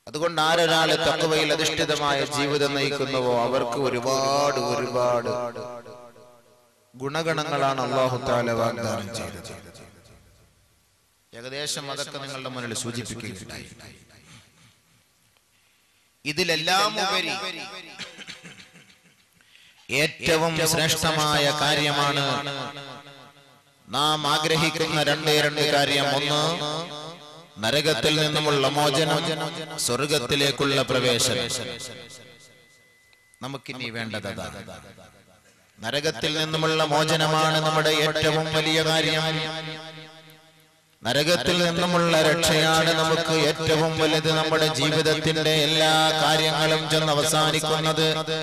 അതുകൊണ്ട് ആരൊരാള് തക്കവയിൽ അധിഷ്ഠിതമായ ജീവിതം നയിക്കുന്നുവോ അവർക്ക് ഒരുപാട് ഒരുപാട് ഗുണഗണങ്ങളാണ് അള്ളാഹു താല വാഗ്ദാനം ചെയ്തത് ഏകദേശം അതൊക്കെ നിങ്ങളുടെ മുന്നിൽ സൂചിപ്പിക്കുകയുണ്ടായി ഇതിലെല്ലാം ഉപരി ഏറ്റവും ശ്രേഷ്ഠമായ കാര്യമാണ് നാം ആഗ്രഹിക്കുന്ന രണ്ടേ രണ്ട് കാര്യം ഒന്ന് നരകത്തിൽ നിന്നുമുള്ള മോചനം സ്വർഗത്തിലേക്കുള്ള പ്രവേശനം നമുക്കിനി വേണ്ടത് അതാണ്. നരകത്തിൽ നിന്നുമുള്ള മോചനമാണ് നമ്മുടെ ഏറ്റവും വലിയ കാര്യം നരകത്തിൽ നിന്നുമുള്ള രക്ഷയാണ് നമുക്ക് ഏറ്റവും വലുത് നമ്മുടെ ജീവിതത്തിന്റെ എല്ലാ കാര്യങ്ങളും ചെന്ന് അവസാനിക്കുന്നത്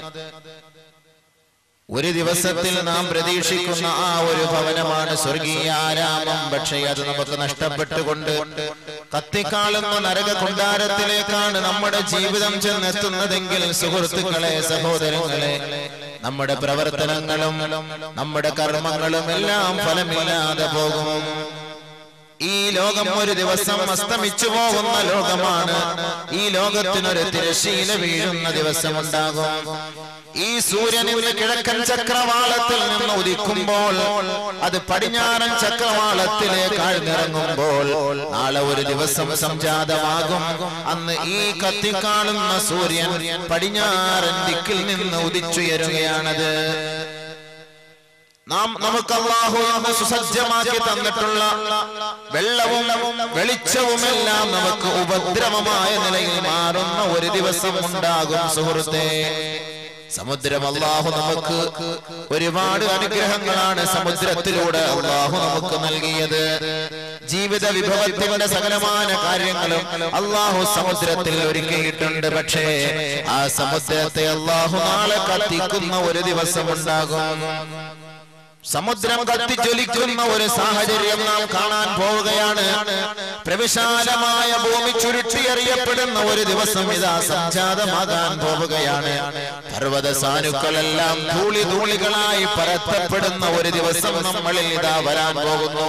ഒരു ദിവസത്തിൽ നാം പ്രതീക്ഷിക്കുന്ന ആ ഒരു ഭവനമാണ് സ്വർഗീയ ആരാമം പക്ഷേ അത് നമുക്ക് നഷ്ടപ്പെട്ടുകൊണ്ട് കത്തിക്കാളുന്ന നരക കൊണ്ടാരത്തിലേക്കാണ് നമ്മുടെ ജീവിതം ചെന്നെത്തുന്നതെങ്കിൽ സുഹൃത്തുക്കളെ സഹോദരങ്ങളെ നമ്മുടെ പ്രവർത്തനങ്ങളും നമ്മുടെ കർമ്മങ്ങളും എല്ലാം ഫലമില്ലാതെ പോകും ഈ ലോകം ഒരു ദിവസം അസ്തമിച്ചു പോകുന്ന ലോകമാണ് ഈ ലോകത്തിനൊരു തിരശീല വീഴുന്ന ദിവസമുണ്ടാകും ഈ സൂര്യൻ ഇന്ന് കിഴക്കൻ ചക്രവാളത്തിൽ നിന്ന് ഉദിക്കുമ്പോൾ അത് പടിഞ്ഞാറൻ ചക്രവാളത്തിലേക്ക് ആഴ്ന്നിറങ്ങുമ്പോൾ നാളെ ഒരു ദിവസം സംജാതമാകും അന്ന് ഈ കത്തിക്കാണുന്ന സൂര്യൻ പടിഞ്ഞാറൻ ദിക്കിൽ നിന്ന് ഉദിച്ചുയരുകയാണത് നാം നമുക്ക് അള്ളാഹു എന്ന് സുസജ്ജമാക്കി തന്നിട്ടുള്ള വെള്ളവും വെളിച്ചവുമെല്ലാം നമുക്ക് ഉപദ്രവമായ നിലയിൽ മാറുന്ന ഒരു ദിവസം ഉണ്ടാകും സുഹൃത്തെ സമുദ്രം അള്ളാഹു നമുക്ക് ഒരുപാട് അനുഗ്രഹങ്ങളാണ് സമുദ്രത്തിലൂടെ അള്ളാഹു നമുക്ക് നൽകിയത് ജീവിത വിഭവത്തിന്റെ സകലമാന കാര്യങ്ങളും അള്ളാഹു സമുദ്രത്തിൽ ഒരുക്കിയിട്ടുണ്ട് പക്ഷേ ആ സമുദ്രത്തെ അള്ളാഹു നാളെ കത്തിക്കുന്ന ഒരു ദിവസം ഉണ്ടാകും സമുദ്രം കത്തിജ്വലിക്കുന്ന ഒരു സാഹചര്യം നാം കാണാൻ പോവുകയാണ് പ്രവിശാലമായ ഭൂമി ചുരുട്ടിയെറിയപ്പെടുന്ന ഒരു ദിവസം ഇതാ സംജാതമാകാൻ പോവുകയാണ് പർവ്വത സാനുക്കളെല്ലാം ധൂളി ധൂളികളായി പരത്തപ്പെടുന്ന ഒരു ദിവസം നമ്മളിൽ ഇതാ വരാൻ പോകുന്നു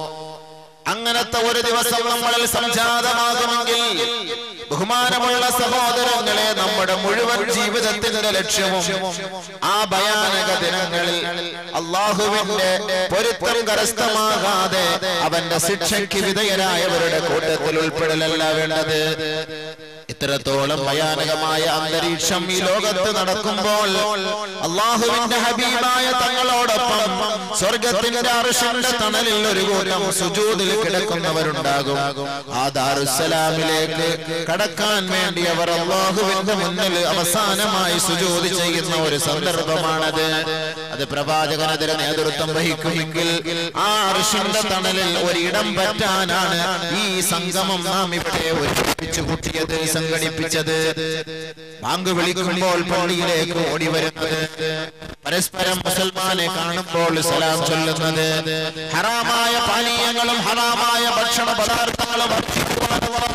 അങ്ങനത്തെ ഒരു ദിവസം നമ്മളിൽ സംജാതമാകുമെങ്കിൽ ബഹുമാനമുള്ള സഹോദരങ്ങളെ നമ്മുടെ മുഴുവൻ ജീവിതത്തിന്റെ ലക്ഷ്യവും ആ ഭയാനക ദിനങ്ങളിൽ അള്ളാഹുവിന്റെ പൊരുത്തം കരസ്ഥമാകാതെ അവന്റെ ശിക്ഷയ്ക്ക് വിധേയരായവരുടെ കൂട്ടത്തിൽ ഉൾപ്പെടലല്ല വേണ്ടത് ഇത്രത്തോളം ഭയാനകമായ അന്തരീക്ഷം ഈ ലോകത്ത് നടക്കുമ്പോൾ അള്ളാഹുവിന്റെ ഹബീബായ തങ്ങളോടൊപ്പം സ്വർഗത്തിന്റെ അർഷന്റെ തണലിൽ ഒരു കൂട്ടം സുജൂതിൽ കിടക്കുന്നവരുണ്ടാകും ആ ദാറുസലാമിലേക്ക് കടക്കാൻ വേണ്ടി അവർ അള്ളാഹുവിന്റെ മുന്നിൽ അവസാനമായി സുജൂതി ചെയ്യുന്ന ഒരു സന്ദർഭമാണത് അത് പ്രവാചകനെതിരെ നേതൃത്വം വഹിക്കുമെങ്കിൽ ആ അർഷന്റെ തണലിൽ ഒരിടം പറ്റാനാണ് ഈ സംഗമം നാം ഇവിടെ ഒരുമിച്ച് കൂട്ടിയത് സംഘടിപ്പിച്ചത് ബാങ്ക് വിളിക്കുമ്പോൾ പള്ളിയിലേക്ക് ഓടി വരുന്നത് പരസ്പരം മുസൽമാനെ കാണുമ്പോൾ സലാം ചൊല്ലുന്നത് ഹറാമായ പാനീയങ്ങളും ഹറാമായ ഭക്ഷണ പദാർത്ഥങ്ങളും ഭക്ഷിക്കുവാൻ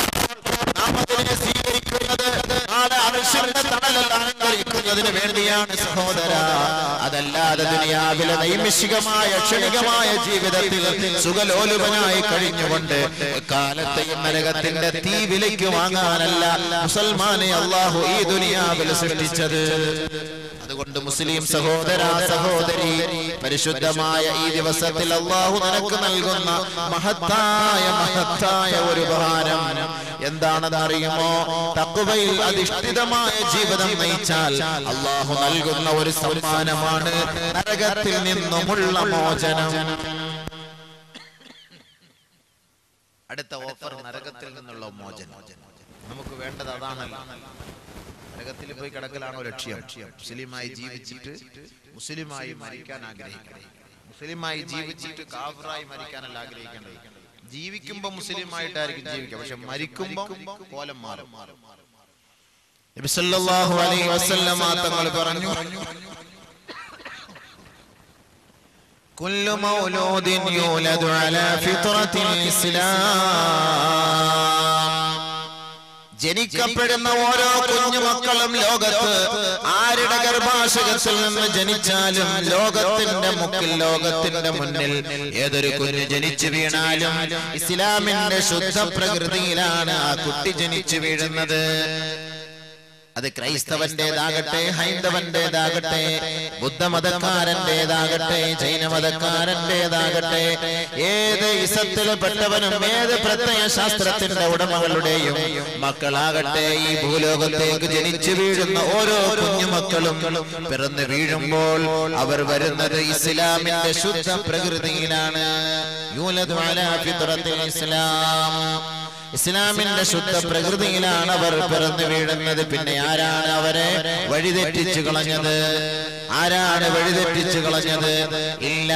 നാം അതിനെ സ്വീകരിക്കുന്നത് നാളെ അർശന്റെ തണലിൽ അലങ്കരിക്കുന്നതിന് വേണ്ടിയാണ് സഹോദര അതല്ലാതെ ദുനിയാവിലെ നൈമിഷികമായ ക്ഷണികമായ ജീവിതത്തിൽ സുഖലോലുപനായി കഴിഞ്ഞുകൊണ്ട് കാലത്തെയും നരകത്തിന്റെ തീ വിലയ്ക്ക് വാങ്ങാനല്ല മുസൽമാനെ അള്ളാഹു ഈ ദുനിയാവിൽ സൃഷ്ടിച്ചത് അതുകൊണ്ട് മുസ്ലിം സഹോദര സഹോദരി പരിശുദ്ധമായ ഈ ദിവസത്തിൽ അള്ളാഹു നിനക്ക് നൽകുന്ന മഹത്തായ മഹത്തായ ഒരു ഉപഹാരം എന്താണെന്ന് അറിയുമോ തക്കുവയിൽ അധിഷ്ഠിതമായ ജീവിതം നയിച്ചാൽ അള്ളാഹു നൽകുന്ന ഒരു സമ്മാനമാണ് നരകത്തിൽ നിന്നുമുള്ള മോചനം അടുത്ത ഓഫർ നരകത്തിൽ നിന്നുള്ള മോചനം നമുക്ക് വേണ്ടത് അതാണല്ലോ നരകത്തിൽ പോയി കിടക്കലാണോ ലക്ഷ്യം മുസ്ലിമായി ജീവിച്ചിട്ട് മുസ്ലിമായി മരിക്കാൻ ആഗ്രഹിക്കണം മുസ്ലിമായി ജീവിച്ചിട്ട് കാഫറായി മരിക്കാനല്ല ആഗ്രഹിക്കേണ്ടത് ജീവിക്കുമ്പോ മുസ്ലിമായിട്ടായിരിക്കും ജീവിക്കുക പക്ഷെ മരിക്കുമ്പോ കോലം മാറും നബി സല്ലല്ലാഹു അലൈഹി വസല്ലമ തങ്ങൾ പറഞ്ഞു كل مولود يولد على فطرة الإسلام ജനിക്കപ്പെടുന്ന ഓരോ കുഞ്ഞുമക്കളും ലോകത്ത് ആരുടെ ഗർഭാശയത്തിൽ നിന്ന് ജനിച്ചാലും ലോകത്തിന്റെ മുക്കിൽ ലോകത്തിന്റെ മുന്നിൽ ഏതൊരു കുഞ്ഞ് ജനിച്ചു വീണാലും ഇസ്ലാമിന്റെ ശുദ്ധ പ്രകൃതിയിലാണ് ആ കുട്ടി ജനിച്ചു വീഴുന്നത് അത് ക്രൈസ്തവന്റേതാകട്ടെ ഹൈന്ദവന്റേതാകട്ടെ ബുദ്ധമതക്കാരന്റേതാകട്ടെ ജൈനമതക്കാരന്റേതാകട്ടെ ഏത് ഇസത്തിൽപ്പെട്ടവനും ഏത് പ്രത്യയ ശാസ്ത്രത്തിന്റെ ഉടമകളുടെയും മക്കളാകട്ടെ ഈ ഭൂലോകത്തേക്ക് ജനിച്ചു വീഴുന്ന ഓരോ കുഞ്ഞുമക്കളും പിറന്നു വീഴുമ്പോൾ അവർ വരുന്നത് ഇസ്ലാമിന്റെ ശുദ്ധ പ്രകൃതിയിലാണ് യൂലദു അലാ ഫിത്രത്തിൽ ഇസ്ലാം ഇസ്ലാമിന്റെ ശുദ്ധ പ്രകൃതിയിലാണ് അവർ പിറന്നു വീഴുന്നത് പിന്നെ ആരാണ് അവരെ വഴിതെറ്റിച്ചു കളഞ്ഞത് ആരാണ് വഴിതെറ്റിച്ചു കളഞ്ഞത് ഇല്ല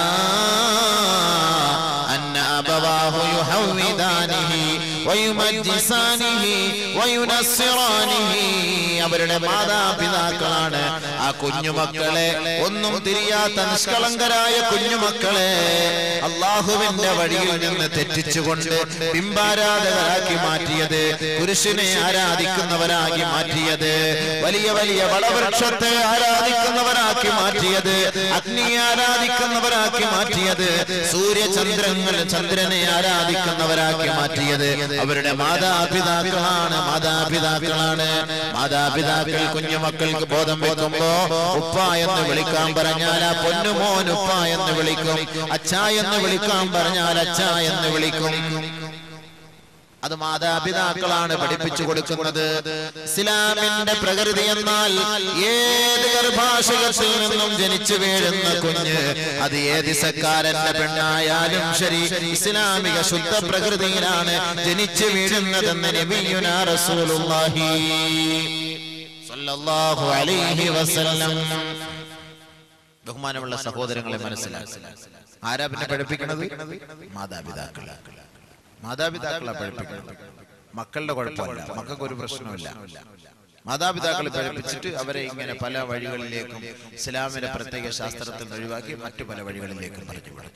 അന്ന അബവാഹു യുഹവ്വിദാനിഹി വയുമജ്ജിസാനിഹി വയുനസ്സിറാനിഹി അവരുടെ മാതാപിതാക്കളാണ് ആ കുഞ്ഞുമക്കളെ ഒന്നും തിരിയാത്ത നിഷ്കളങ്കരായ കുഞ്ഞുമക്കളെ അള്ളാഹുവിന്റെ വഴിയിൽ നിന്ന് തെറ്റിച്ചുകൊണ്ട് ബിംബാരാധകരാക്കി മാറ്റിയത് പുരുഷനെ ആരാധിക്കുന്നവരാക്കി മാറ്റിയത് വലിയ വലിയ വളവൃക്ഷത്തെ ആരാധിക്കുന്നവരാക്കി മാറ്റിയത് അഗ്നിയെ ആരാധിക്കുന്നവരാക്കി മാറ്റിയത് സൂര്യചന്ദ്രങ്ങൾ ചന്ദ്രനെ ആരാധിക്കുന്നവരാക്കി മാറ്റിയത് അവരുടെ മാതാപിതാക്കളാണ് മാതാപിതാക്കളാണ് മാതാപിതാക്കൾ കുഞ്ഞുമക്കൾക്ക് ബോധം വെക്കുമ്പോ ഉപ്പ എന്ന് വിളിക്കാൻ പറഞ്ഞാൽ ആ പൊന്നുമോൻ ഉപ്പ എന്ന് വിളിക്കും അച്ഛ എന്ന് വിളിക്കാൻ പറഞ്ഞാൽ അച്ഛ എന്ന് വിളിക്കും അത് മാതാപിതാക്കളാണ് പഠിപ്പിച്ചു കൊടുക്കുന്നത് ഇസ്ലാമിന്റെ പ്രകൃതി എന്നാൽ ഏത് ഗർഭാശയത്തിൽ നിന്നും ജനിച്ചു വീഴുന്ന കുഞ്ഞ് അത് ഏത് സക്കാരന്റെ പെണ്ണായാലും ശരി ഇസ്ലാമിക ശുദ്ധ പ്രകൃതിയിലാണ് ജനിച്ചു വീഴുന്നതെന്ന് നബിയുന റസൂലുള്ളാഹി സ്വല്ലല്ലാഹു അലൈഹി വസല്ലം ബഹുമാനമുള്ള സഹോദരങ്ങളെ മനസ്സിലാക്കി ആരാ പിന്നെ പഠിപ്പിക്കുന്നത് മാതാപിതാക്കളാ മാതാപിതാക്കളെ പഠിപ്പിക്കണം മക്കളുടെ കുഴപ്പമില്ല മക്കൾക്ക് ഒരു പ്രശ്നമില്ല മാതാപിതാക്കളെ പഠിപ്പിച്ചിട്ട് അവരെ ഇങ്ങനെ പല വഴികളിലേക്കും ഇസ്ലാമിന്റെ പ്രത്യേക ശാസ്ത്രത്തിൽ നിന്ന് ഒഴിവാക്കി മറ്റു പല വഴികളിലേക്കും പറഞ്ഞു പറഞ്ഞു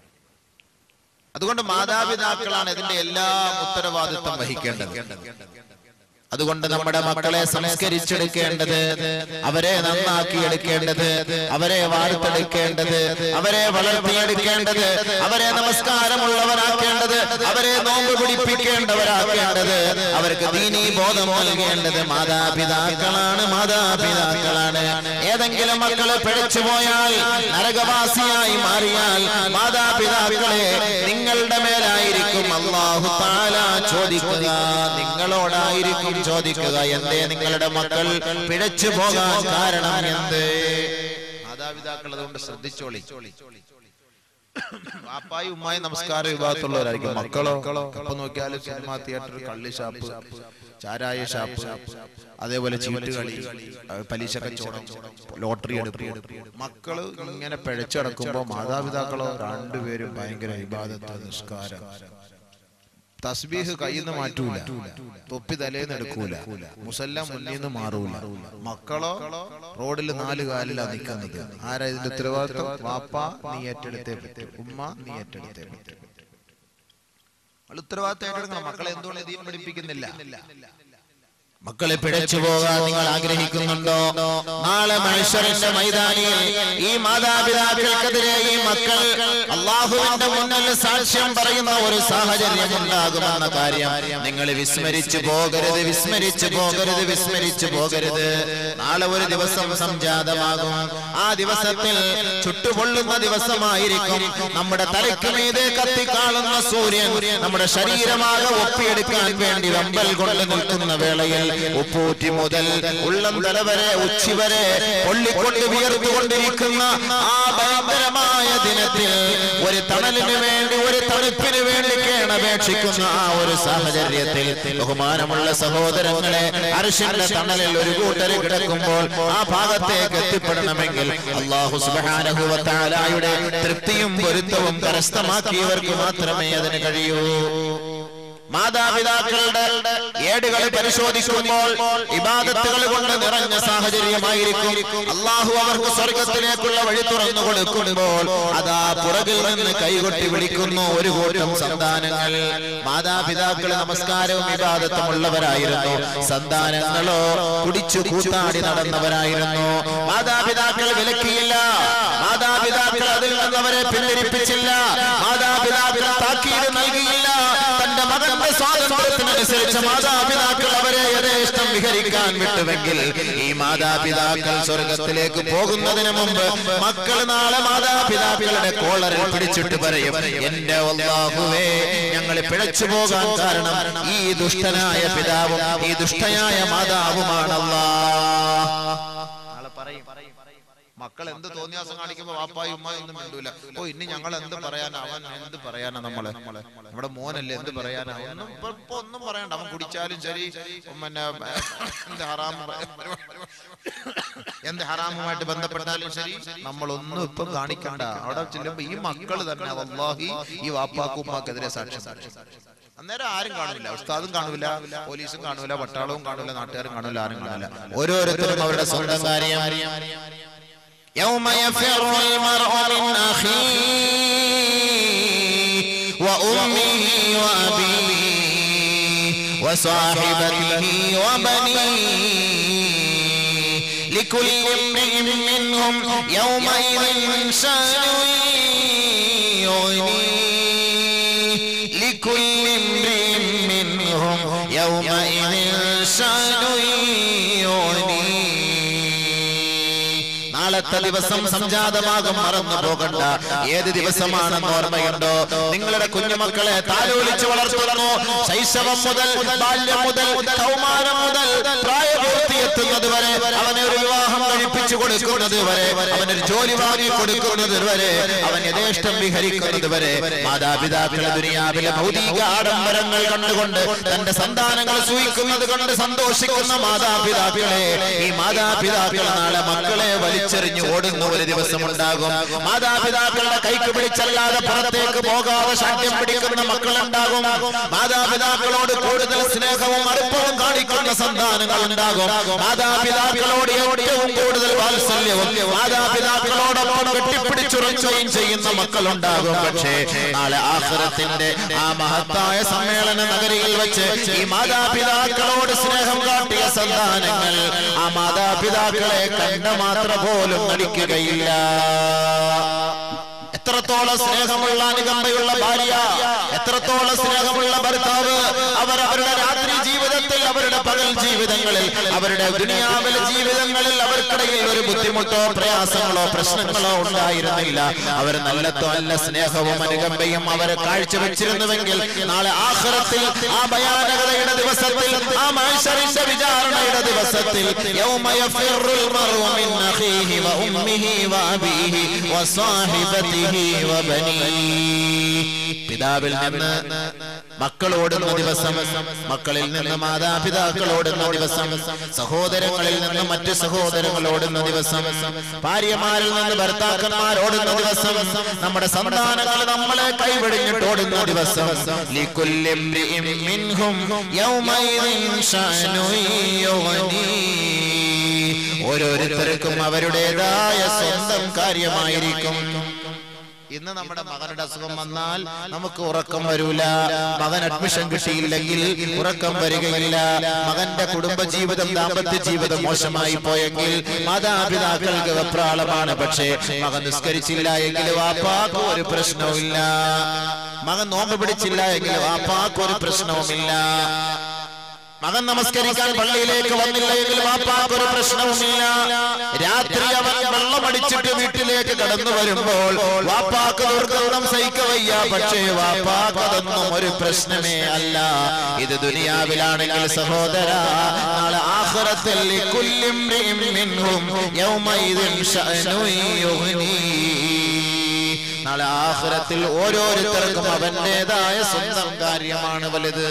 അതുകൊണ്ട് മാതാപിതാക്കളാണ് ഇതിന്റെ എല്ലാ ഉത്തരവാദിത്വം വഹിക്കേണ്ടത് അതുകൊണ്ട് നമ്മുടെ മക്കളെ സംസ്കരിച്ചെടുക്കേണ്ടത് അവരെ നന്നാക്കി എടുക്കേണ്ടത് അവരെ വാഴ്ത്തെടുക്കേണ്ടത് അവരെ വളർത്തിയെടുക്കേണ്ടത് അവരെ നമസ്കാരമുള്ളവരാക്കേണ്ടത് അവരെ നോമ്പ് പിടിപ്പിക്കേണ്ടവരാക്കേണ്ടത് അവർക്ക് ദീനീ ബോധം നൽകേണ്ടത് മാതാപിതാക്കളാണ് മാതാപിതാക്കളാണ് ഏതെങ്കിലും മക്കള് പിഴച്ചു പോയാൽ നരകവാസിയായി മാറിയാൽ മാതാപിതാക്കളെ നിങ്ങളുടെ മേലായിരിക്കും അള്ളാഹു താല ചോദിക്കുക നിങ്ങളോടായിരിക്കും ചോദിക്കുക എന്തേ നിങ്ങളുടെ മക്കൾ പിഴച്ചു പോകാൻ കാരണം എന്ത് മാതാപിതാക്കൾ അതുകൊണ്ട് ശ്രദ്ധിച്ചോളി വാപ്പായി ഉമ്മായി നമസ്കാര വിഭാഗത്തുള്ളവരായിരിക്കും മക്കളോ അപ്പൊ നോക്കിയാൽ സിനിമാ തിയേറ്റർ കള്ളി ഷാപ്പ് ചാരായ ഷാപ്പ് അതേപോലെ ചീട്ടുകളി അഹ് പലിശ കച്ചവടം ലോട്ടറി എടുപ്പ് മക്കള് ഇങ്ങനെ പിഴച്ചടക്കുമ്പോ മാതാപിതാക്കളോ രണ്ടുപേരും ഭയങ്കര വിവാദത്ത് നിസ്കാരം തസ്ബീഹ് കയ്യിൽ നിന്ന് മാറ്റൂല തൊപ്പി തലേന്ന് എടുക്കൂല മുസല്ല മുന്നിൽ നിന്ന് മാറൂല മക്കളോ റോഡിൽ നാല് കാലിലാ നിൽക്കുന്നത് ആരാ ഇതിന്റെ ഉത്തരവാദിത്വം വാപ്പ നീ ഏറ്റെടുത്തേ പറ്റൂ ഉമ്മ നീ ഏറ്റെടുത്തേ പറ്റൂ അവൾ ഉത്തരവാദിത്തം ഏറ്റെടുക്കണം മക്കളെ എന്തുകൊണ്ട് ദീൻ പഠിപ്പിക്കുന്നില്ല മക്കളെ പിഴച്ചു പോകാൻ നിങ്ങൾ ആഗ്രഹിക്കുന്നുണ്ടോ നാളെ മനുഷ്യരുടെ മൈതാനിയിൽ ഈ മാതാപിതാക്കൾക്കെതിരെ ഈ മക്കൾ അള്ളാഹുവിന്റെ മുന്നിൽ സാക്ഷ്യം പറയുന്ന ഒരു സാഹചര്യം ഉണ്ടാകുമെന്ന കാര്യം നിങ്ങൾ വിസ്മരിച്ചു പോകരുത് വിസ്മരിച്ചു പോകരുത് വിസ്മരിച്ചു പോകരുത് നാളെ ഒരു ദിവസം സംജാതമാകും ആ ദിവസത്തിൽ ചുട്ടുപൊള്ളുന്ന ദിവസമായിരിക്കും നമ്മുടെ തലയ്ക്ക് മീതെ കത്തിക്കാളുന്ന സൂര്യൻ നമ്മുടെ ശരീരമാകെ ഒപ്പിയെടുക്കാൻ വേണ്ടി വെമ്പൽ കൊണ്ട് നിൽക്കുന്ന വേളയിൽ ഉപ്പൂറ്റി മുതൽ ഉള്ളം തല വരെ ഉച്ചി വരെ പൊള്ളിക്കൊണ്ട് വിയർത്തുകൊണ്ടിരിക്കുന്ന ആ ഭയങ്കരമായ ദിനത്തിൽ ഒരു തണലിന് വേണ്ടി ഒരു തണുപ്പിന് വേണ്ടി കേണപേക്ഷിക്കുന്ന ആ ഒരു സാഹചര്യത്തിൽ ബഹുമാനമുള്ള സഹോദരങ്ങളെ അർഷിന്റെ തണലിൽ ഒരു കൂട്ടര് കിടക്കുമ്പോൾ ആ ഭാഗത്തേക്ക് എത്തിപ്പെടണമെങ്കിൽ അള്ളാഹു സുബാനഹുവത്താലായുടെ തൃപ്തിയും പൊരുത്തവും കരസ്ഥമാക്കിയവർക്ക് മാത്രമേ അതിന് കഴിയൂ മാതാപിതാക്കളുടെ ഏടുകൾ പരിശോധിക്കുമ്പോൾ ഇബാദത്തുകൾ കൊണ്ട് നിറഞ്ഞ സാഹചര്യമായിരിക്കും അള്ളാഹു അവർക്ക് സ്വർഗത്തിലേക്കുള്ള വഴി തുറന്നു കൊടുക്കുമ്പോൾ അതാ പുറകിൽ നിന്ന് കൈകൊട്ടി വിളിക്കുന്നു ഒരു കൂട്ടം സന്താനങ്ങൾ മാതാപിതാക്കൾ നമസ്കാരവും ഇബാദത്തും ഉള്ളവരായിരുന്നു സന്താനങ്ങളോ കുടിച്ചു കൂത്താടി നടന്നവരായിരുന്നു മാതാപിതാക്കൾ വിലക്കിയില്ല മാതാപിതാക്കൾ അതിൽ നിന്ന് അവരെ പിന്തിരിപ്പിച്ചില്ല മാതാപിതാക്കൾ താക്കീത് നൽകിയില്ല തന്റെ മകന്റെ സ്വാതന്ത്ര്യത്തിനനുസരിച്ച് മാതാപിതാക്കൾ അവരെ യഥേഷ്ടം വിഹരിക്കാൻ വിട്ടുവെങ്കിൽ ഈ മാതാപിതാക്കൾ സ്വർഗത്തിലേക്ക് പോകുന്നതിന് മുമ്പ് മക്കൾ നാളെ മാതാപിതാക്കളുടെ കോളറിൽ പിടിച്ചിട്ട് പറയും എന്റെ അല്ലാഹുവേ ഞങ്ങൾ പിഴച്ചു പോകാൻ കാരണം ഈ ദുഷ്ടനായ പിതാവും ഈ ദുഷ്ടയായ മാതാവുമാണല്ലാ നാളെ പറയും മക്കൾ എന്ത് തോന്നിയാസം കാണിക്കുമ്പോ വാപ്പായും ഉമ്മായും ഒന്നും മിണ്ടൂല ഓ ഇനി ഞങ്ങൾ എന്ത് പറയാനാ അവൻ എന്ത് പറയാനാ നമ്മളെ നമ്മുടെ മോനല്ലേ എന്ത് പറയാനാ ഒന്നും ഇപ്പൊ ഇപ്പൊ ഒന്നും പറയണ്ട അവൻ കുടിച്ചാലും ശരി പിന്നെ എന്ത് ഹറാം എന്ത് ഹറാമുമായിട്ട് ബന്ധപ്പെട്ടാലും ശരി നമ്മളൊന്നും ഇപ്പൊ കാണിക്കണ്ട അവിടെ ചെല്ലുമ്പോ ഈ മക്കൾ തന്നെ വല്ലാഹി ഈ വാപ്പാക്കും ഉമ്മാക്കെതിരെ സാക്ഷ്യം സാക്ഷ്യം അന്നേരം ആരും കാണൂല ഉസ്താദും കാണൂല പോലീസും കാണൂല പട്ടാളവും കാണൂല നാട്ടുകാരും കാണൂല ആരും കാണൂല ഓരോരുത്തരും അവരുടെ സ്വന്തം കാര്യം يوم يفر المرء من أخيه وأمه وأبيه وصاحبته وبنيه لكل امرئ منهم يومئذ شان يغنيه لكل امرئ منهم يومئذ شان يغنيه നാളത്തെ ദിവസം സംജാതമാകും മറന്നു പോകണ്ട ഏത് ദിവസമാണെന്ന് ഓർമ്മയുണ്ടോ നിങ്ങളുടെ കുഞ്ഞുമക്കളെ താലോലിച്ച് വളർത്തുന്നു ശൈശവം മുതൽ ബാല്യം മുതൽ കൗമാരം മുതൽ പ്രായപൂർത്തിയെത്തുന്നത് വരെ അവനെ ഒരു വിവാഹം കഴിപ്പിച്ചു കൊടുക്കുന്നത് വരെ അവനൊരു ജോലി വാങ്ങി കൊടുക്കുന്നത് വരെ അവൻ യഥേഷ്ടം വിഹരിക്കുന്നത് വരെ മാതാപിതാക്കളെ ദുനിയാവിലെ ഭൗതിക ആഡംബരങ്ങൾ കണ്ടുകൊണ്ട് തന്റെ സന്താനങ്ങൾ സൂഹിക്കുന്നത് കൊണ്ട് സന്തോഷിക്കുന്ന മാതാപിതാക്കളെ ഈ മാതാപിതാക്കൾ നാളെ മക്കളെ വലിച്ചെറിഞ്ഞ് ഓടുന്ന ഒരു ദിവസം ഉണ്ടാകും മാതാപിതാക്കളുടെ കൈക്ക് പിടിച്ചല്ലാതെ പുറത്തേക്ക് പോകാതെ ശാഠ്യം പിടിക്കുന്ന മക്കളുണ്ടാകും മാതാപിതാക്കളോട് കൂടുതൽ സ്നേഹവും അടുപ്പവും കാണിക്കുന്ന സന്താനങ്ങൾ ഉണ്ടാകും മാതാപിതാക്കളോട് ഏറ്റവും കൂടുതൽ വാത്സല്യവും മാതാപിതാക്കളോടൊപ്പം കെട്ടിപ്പിടിച്ചുറങ്ങുകയും ചെയ്യുന്ന മക്കളുണ്ടാകും പക്ഷേ നാളെ ആഹ്റത്തിന്റെ ആ മഹത്തായ സമ്മേളന നഗരിയിൽ വെച്ച് ഈ മാതാപിതാക്കളോട് സ്നേഹം കാട്ടിയ സന്താനങ്ങൾ ആ മാതാപിതാക്കളെ കണ്ട മാത്ര പോലും നടിക്കുകയില്ല എത്രത്തോളം സ്നേഹമുള്ള അനുകമ്പയുള്ള ഭാര്യ എത്രത്തോളം സ്നേഹമുള്ള ഭർത്താവ് അവർ അവരുടെ രാത്രി ജീവിതത്തിൽ അവരുടെ പകൽ ജീവിതങ്ങളിൽ അവരുടെ ദുനിയാവിലെ ജീവിതങ്ങളിൽ അവർക്കിടയിൽ ഒരു ബുദ്ധിമുട്ടോ പ്രയാസങ്ങളോ പ്രശ്നങ്ങളോ ഉണ്ടായിരുന്നില്ല അവർ നല്ല നല്ല സ്നേഹവും അനുകമ്പയും അവരെ കാഴ്ചവെച്ചിരുന്നുവെങ്കിൽ നാളെ ആഹ്റത്തിൽ ആ ഭയാനകതയുടെ ദിവസത്തിൽ ആ മനുഷ്യരിന്റെ വിചാരണയുടെ ദിവസത്തിൽ യൗമ യഫിറുൽ മർഉ മിൻ അഖീഹി വ ഉമ്മിഹി വ അബീഹി വ സാഹിബതിഹി വ ബനീഹി പിതാവിൽ നിന്ന് മക്കളോടുന്ന ദിവസം മക്കളിൽ നിന്ന് മാതാപിതാക്കളോടുന്ന ദിവസം സഹോദരങ്ങളിൽ നിന്ന് മറ്റു സഹോദരങ്ങളോടുന്ന ദിവസം ഭാര്യമാരിൽ നിന്ന് ഭർത്താക്കന്മാരോടുന്ന ദിവസം നമ്മുടെ സന്താനങ്ങൾ നമ്മളെ കൈവെടിഞ്ഞിട്ട് ഓടുന്ന ദിവസം ലികുല്ലി ഇംറിഇം മിൻഹും യൗമൈദിൻ ശഅനു യുഗ്നീ. ഓരോരുത്തർക്കും അവരുടേതായ സ്വന്തം കാര്യമായിരിക്കും ഇന്ന് നമ്മുടെ മകനുടെ അസുഖം വന്നാൽ നമുക്ക് ഉറക്കം വരൂല മകൻ അഡ്മിഷൻ കിട്ടിയില്ലെങ്കിൽ ഉറക്കം വരികയില്ല മകന്റെ കുടുംബ ജീവിതം ദാമ്പത്യ ജീവിതം മോശമായി പോയെങ്കിൽ മാതാപിതാക്കൾക്ക് വെപ്രാളമാണ് പക്ഷേ മകൻ നിസ്കരിച്ചില്ല എങ്കിൽ വാപ്പാക്ക് ഒരു പ്രശ്നവുമില്ല മകൻ നോമ്പ് പിടിച്ചില്ല എങ്കിൽ വാപ്പാക്ക് ഒരു പ്രശ്നവുമില്ല മകൻ നമസ്കരിക്കാൻ പള്ളിയിലേക്ക് വന്നില്ല എങ്കിൽ വാപ്പാക്ക് ഒരു പ്രശ്നവുമില്ല രാത്രി അവൻ വെള്ളമടിച്ചിട്ട് വീട്ടിലേക്ക് കടന്നു വരുമ്പോൾ വാപ്പാക്ക് ദുർഗന്ധം സഹിക്കവയ്യ പക്ഷേ വാപ്പാക്ക് അതൊന്നും ഒരു പ്രശ്നമേ അല്ല ഇത് ദുനിയാവിലാണെങ്കിൽ സഹോദര നാളെ ആഖിറത്തിൽ ലികുല്ലി ഇംറിഇം മിൻഹും യൗമഇദിൻ ശഅനു യുഗ്നീ നാളെ ആഖിറത്തിൽ ഓരോരുത്തർക്കും അവന്റേതായ സ്വന്തം കാര്യമാണ് വലുത്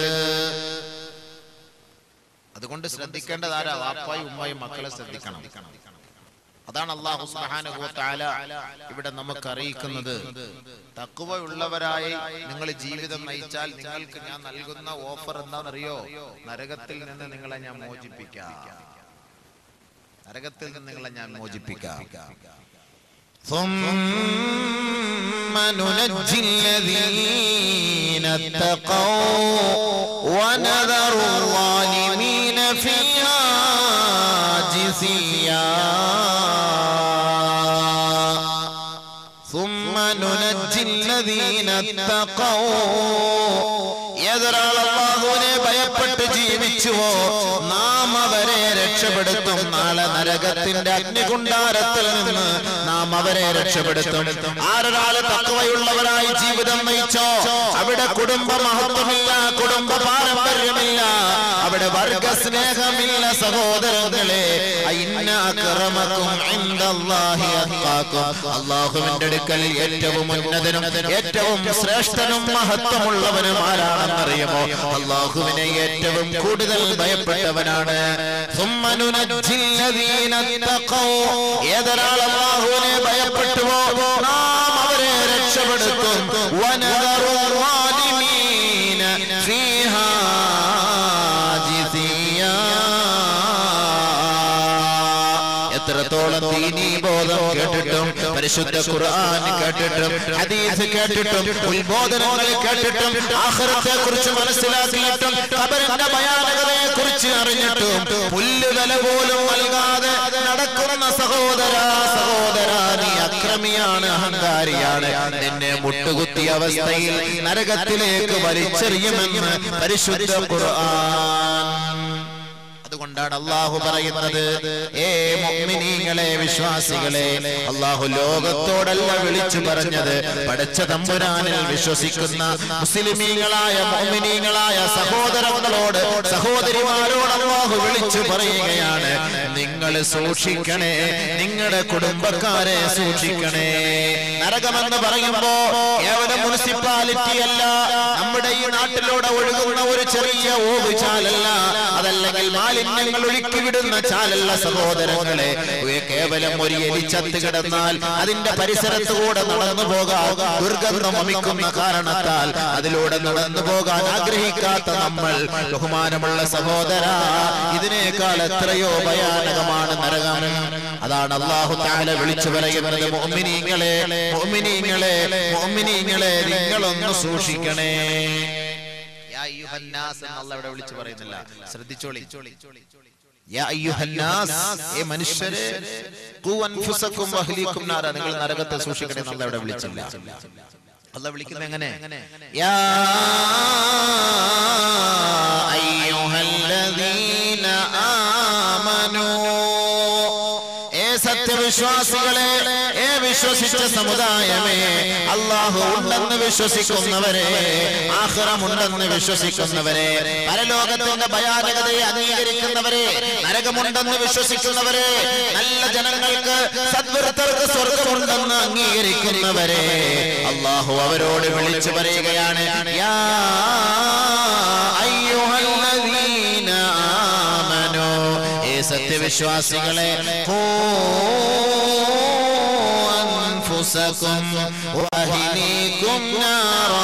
അതുകൊണ്ട് ശ്രദ്ധിക്കേണ്ടത് ആരാ വാപ്പായും ഉമ്മായും മക്കളെ ശ്രദ്ധിക്കണം അതാണ് അള്ളാഹു സുബ്ഹാനഹു വ തആല ഇവിടെ നമുക്ക് അറിയിക്കുന്നത് തക്കുവ ഉള്ളവരായി നിങ്ങൾ ജീവിതം നയിച്ചാൽ നിങ്ങൾക്ക് ഞാൻ നൽകുന്ന ഓഫർ എന്താണെന്നറിയോ നരകത്തിൽ നിന്ന് നിങ്ങളെ ഞാൻ മോചിപ്പിക്കാം നരകത്തിൽ നിന്ന് നിങ്ങളെ ഞാൻ മോചിപ്പിക്കാം ثم ننجي الذين اتقوا ونذر الظالمين فيها جثيا ثم ننجي الذين اتقوا ഏതൊരാൾ അള്ളാഹുവിനെ ഭയപ്പെട്ട് ജീവിച്ചുവോ നാം അവരെ രക്ഷപ്പെടുത്തും നാളെ നരകത്തിന്റെ അഗ്നികുണ്ടാരത്തിൽ നിന്ന് നാം അവരെ രക്ഷപ്പെടുത്തും ആരൊരാള് തക്കവയുള്ളവരായി ജീവിതം നയിച്ചോ അവിടെ കുടുംബ മഹത്വമില്ല കുടുംബ പാരമ്പര്യമില്ല അവിടെ വർഗ സ്നേഹമില്ല സഹോദരങ്ങളെ ഇന്ന അക്രമക്കും ഇൻദല്ലാഹി അത്ഖാക്കും. അള്ളാഹുവിന്റെ അടുക്കൽ ഏറ്റവും ഉന്നതനും ഏറ്റവും ശ്രേഷ്ഠനും മഹത്വമുള്ളവനും ആരാണെന്നറിയുമോ അള്ളാഹുവിനെ ഏറ്റവും കൂടുതൽ ഭയപ്പെട്ടവനാണ് ثم ننجي الذين اتقوا. ഏതൊരാൾ അള്ളാഹുവിനെ ഭയപ്പെട്ടുവോ നാം അവരെ രക്ഷപ്പെടുത്തും ونذر الظالمين فيها جثيا. എത്രത്തോളം ദീനീ ബോധം കേട്ടിട്ടും പരിശുദ്ധ ഖുർആൻ കേട്ടിട്ടും ഹദീസ് കേട്ടിട്ടും ഉത്ബോധനങ്ങൾ കേട്ടിട്ടും ആഖിറത്തെ കുറിച്ച് മനസ്സിലാക്കിയിട്ടും ഖബറിന്റെ ഭയാനകതയെ കുറിച്ച് അറിഞ്ഞിട്ടും പുല്ലുവില പോലും നൽകാതെ നടക്കുന്ന സഹോദര സഹോദര നീ അക്രമിയാണ് അഹങ്കാരിയാണ് നിന്നെ മുട്ടുകുത്തിയ അവസ്ഥയിൽ നരകത്തിലേക്ക് വലിച്ചെറിയുമെന്ന് പരിശുദ്ധ ഖുർആൻ അതുകൊണ്ടാണ് അള്ളാഹു പറയുന്നത് ഏ മുഅ്മിനീങ്ങളെ വിശ്വാസികളെ അള്ളാഹു ലോകത്തോടല്ല വിളിച്ചു പറഞ്ഞത് പടച്ച തമ്പുരാനിൽ വിശ്വസിക്കുന്ന മുസ്ലിമീങ്ങളായ മുഅ്മിനീങ്ങളായ സഹോദരങ്ങളോട് സഹോദരിമാരോട് അള്ളാഹു വിളിച്ചു പറയുകയാണ് നിങ്ങൾ സൂക്ഷിക്കണേ നിങ്ങളുടെ കുടുംബക്കാരെ സൂക്ഷിക്കണേ നരകമെന്ന് പറയുമ്പോ കേവലം മുനിസിപ്പാലിറ്റി അല്ല നമ്മുടെ ഈ നാട്ടിലൂടെ ഒഴുകുന്ന ഒരു ചെറിയ ഓവുചാലല്ല അതല്ലെങ്കിൽ മാലിന്യങ്ങൾ ഒഴുക്കിവിടുന്ന ചാലല്ല സഹോദരങ്ങളെ ഇവയെ കേവലം ഒരു എലിച്ചത്ത് കിടന്നാൽ അതിന്റെ പരിസരത്ത് കൂടെ നടന്നു പോകാൻ ദുർഗന്ധം അമിക്കുന്ന കാരണത്താൽ അതിലൂടെ നടന്നു പോകാൻ ആഗ്രഹിക്കാത്ത നമ്മൾ ബഹുമാനമുള്ള സഹോദര ഇതിനേക്കാൾ എത്രയോ ഭയാനകമാണ് നരകം അതാണ് അള്ളാഹു താല വിളിച്ചു പറയുന്നത് മോമിനീങ്ങളെ മോമിനീങ്ങളെ മോമിനീങ്ങളെ നിങ്ങളൊന്ന് സൂക്ഷിക്കണേ യാ അയ്യുഹന്നാസ് എന്ന് അള്ളാഹ് ഇവിടെ വിളിച്ചു പറയുന്നില്ല ശ്രദ്ധിച്ചോളി യാ അയ്യുഹന്നാസ്, ഏ മനുഷ്യരെ ഖൂ അൻഫുസക്കും വഅഹ്ലീക്കും നാര നിങ്ങൾ നരകത്തെ സൂക്ഷിക്കണേ എന്ന് അള്ളാഹ് ഇവിടെ വിളിച്ചില്ല അള്ളാഹ് വിളിക്കുന്നത് എങ്ങനെ യാ അയ്യുഹല്ലദീന ആമനൂ ഏ സത്യവിശ്വാസികളെ ഏ വിശ്വസിച്ച സമുദായമേ അള്ളാഹു ഉണ്ടെന്ന് വിശ്വസിക്കുന്നവരെ ആഹ്റമുണ്ടെന്ന് വിശ്വസിക്കുന്നവരെ പരലോകത്തിന്റെ ഭയാനകതയെ അംഗീകരിക്കുന്നവരെ നരകമുണ്ടെന്ന് വിശ്വസിക്കുന്നവരെ നല്ല ജനങ്ങൾക്ക് സദ്വൃത്തർക്ക് സ്വർഗമുണ്ടെന്ന് അംഗീകരിക്കുന്നവരെ അള്ളാഹു അവരോട് വിളിച്ചു പറയുകയാണ് യാ അയ്യുഹല്ലദീന ആമനൂ ഏ സത്യവിശ്വാസികളെ ഖൂ അൻഫുസകും വഅഹ്ലീകും നാറാ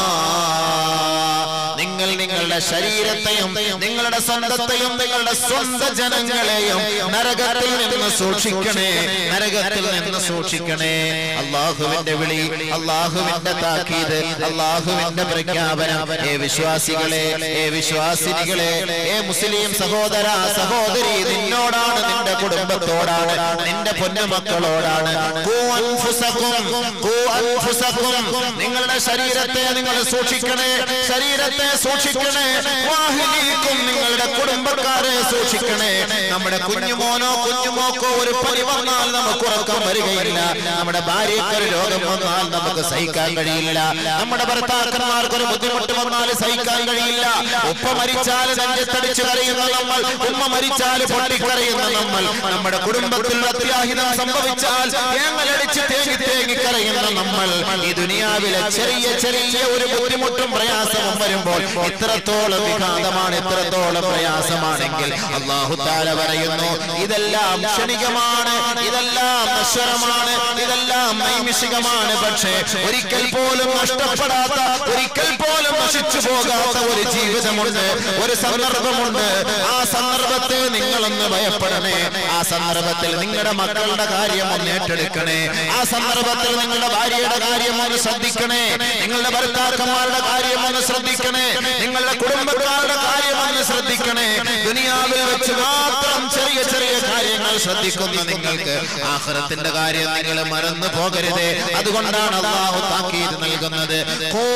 നിങ്ങൾ നിങ്ങളുടെ ശരീരത്തെയും നിങ്ങളുടെ സ്വന്തത്തെയും നിങ്ങളുടെ സ്വന്തം ജനങ്ങളെയും നരകത്തിൽ നിന്ന് സൂക്ഷിക്കണേ നരകത്തിൽ നിന്ന് സൂക്ഷിക്കണേ അള്ളാഹുവിന്റെ വിളി അള്ളാഹുവിന്റെ താക്കീത് അള്ളാഹുവിന്റെ പ്രഖ്യാപനം ഏ വിശ്വാസികളെ ഏ വിശ്വാസിനികളെ ഏ മുസ്ലിം സഹോദര സഹോദരി നിന്നോടാണ് നിന്റെ കുടുംബത്തോടാണ് നിന്റെ പൊന്നുമക്കളോടാണ് ഖൂ അൻഫുസകും, ഖൂ അൻഫുസകും. നിങ്ങളുടെ ശരീരത്തെ നിങ്ങൾ സൂക്ഷിക്കണേ ശരീരത്തെ സൂക്ഷിക്കണേ വാഹിനീക്കും നിങ്ങളുടെ കുടുംബക്കാരെ സൂക്ഷിക്കണേ നമ്മുടെ കുഞ്ഞുമോനോ കുഞ്ഞുമോക്കോ ഒരു പനി വന്നാൽ നമുക്ക് ഉറക്കം വരികയില്ല നമ്മുടെ ഭാര്യയ്ക്ക് ഒരു രോഗം വന്നാൽ നമുക്ക് സഹിക്കാൻ കഴിയില്ല നമ്മുടെ ഭർത്താക്കന്മാർക്ക് ഒരു ബുദ്ധിമുട്ട് വന്നാൽ സഹിക്കാൻ കഴിയില്ല ഉപ്പ മരിച്ചാൽ നെഞ്ചത്തടിച്ച് കരയുന്ന നമ്മൾ ഉമ്മ മരിച്ചാൽ പൊട്ടിക്കരയുന്ന നമ്മൾ നമ്മുടെ കുടുംബത്തിൽ അത്യാഹിതം സംഭവിച്ചാൽ തേങ്ങലടിച്ച് തേങ്ങി തേങ്ങി കരയുന്ന നമ്മൾ ഈ ദുനിയാവിലെ ചെറിയ ചെറിയ ഒരു ബുദ്ധിമുട്ടും പ്രയാസവും വരുമ്പോൾ ഇത്ര ഇത്രത്തോളം വിഘാതമാണ് ഇത്രത്തോളം പ്രയാസമാണെങ്കിൽ അള്ളാഹു താല പറയുന്നു ഇതെല്ലാം ക്ഷണികമാണ് ഇതെല്ലാം നശ്വരമാണ് ഇതെല്ലാം നൈമിഷികമാണ് പക്ഷേ ഒരിക്കൽ പോലും നഷ്ടപ്പെടാത്ത ഒരിക്കൽ പോലും നശിച്ചു പോകാത്ത ഒരു ജീവിതമുണ്ട് ഒരു സന്ദർഭമുണ്ട് ആ സന്ദർഭത്തെ നിങ്ങളൊന്ന് ഭയപ്പെടണേ ആ സന്ദർഭത്തിൽ നിങ്ങളുടെ മക്കളുടെ കാര്യം ഒന്ന് ഏറ്റെടുക്കണേ ആ സന്ദർഭത്തിൽ നിങ്ങളുടെ ഭാര്യയുടെ കാര്യം ഒന്ന് ശ്രദ്ധിക്കണേ നിങ്ങളുടെ ഭർത്താക്കന്മാരുടെ കാര്യം ഒന്ന് ശ്രദ്ധിക്കണേ നിങ്ങളുടെ കുടുംബക്കാരുടെ കാര്യം ഒന്ന് ശ്രദ്ധിക്കണേ ദുനിയാവിൽ വെച്ച് മാത്രം ചെറിയ ചെറിയ കാര്യങ്ങൾ ശ്രദ്ധിക്കുന്ന നിങ്ങൾക്ക് ആഹ്റത്തിന്റെ കാര്യം നിങ്ങൾ മറന്നു പോകരുതേ അതുകൊണ്ടാണ് അള്ളാഹു താക്കീത് നൽകുന്നത് ഖൂ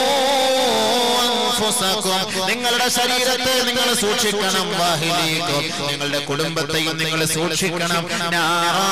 അൻഫുസക്കും. നിങ്ങളുടെ ശരീരത്തെ നിങ്ങൾ സൂക്ഷിക്കണം വാഹിലീക്കും നിങ്ങളുടെ കുടുംബത്തെയും നിങ്ങൾ സൂക്ഷിക്കണം നാറാ.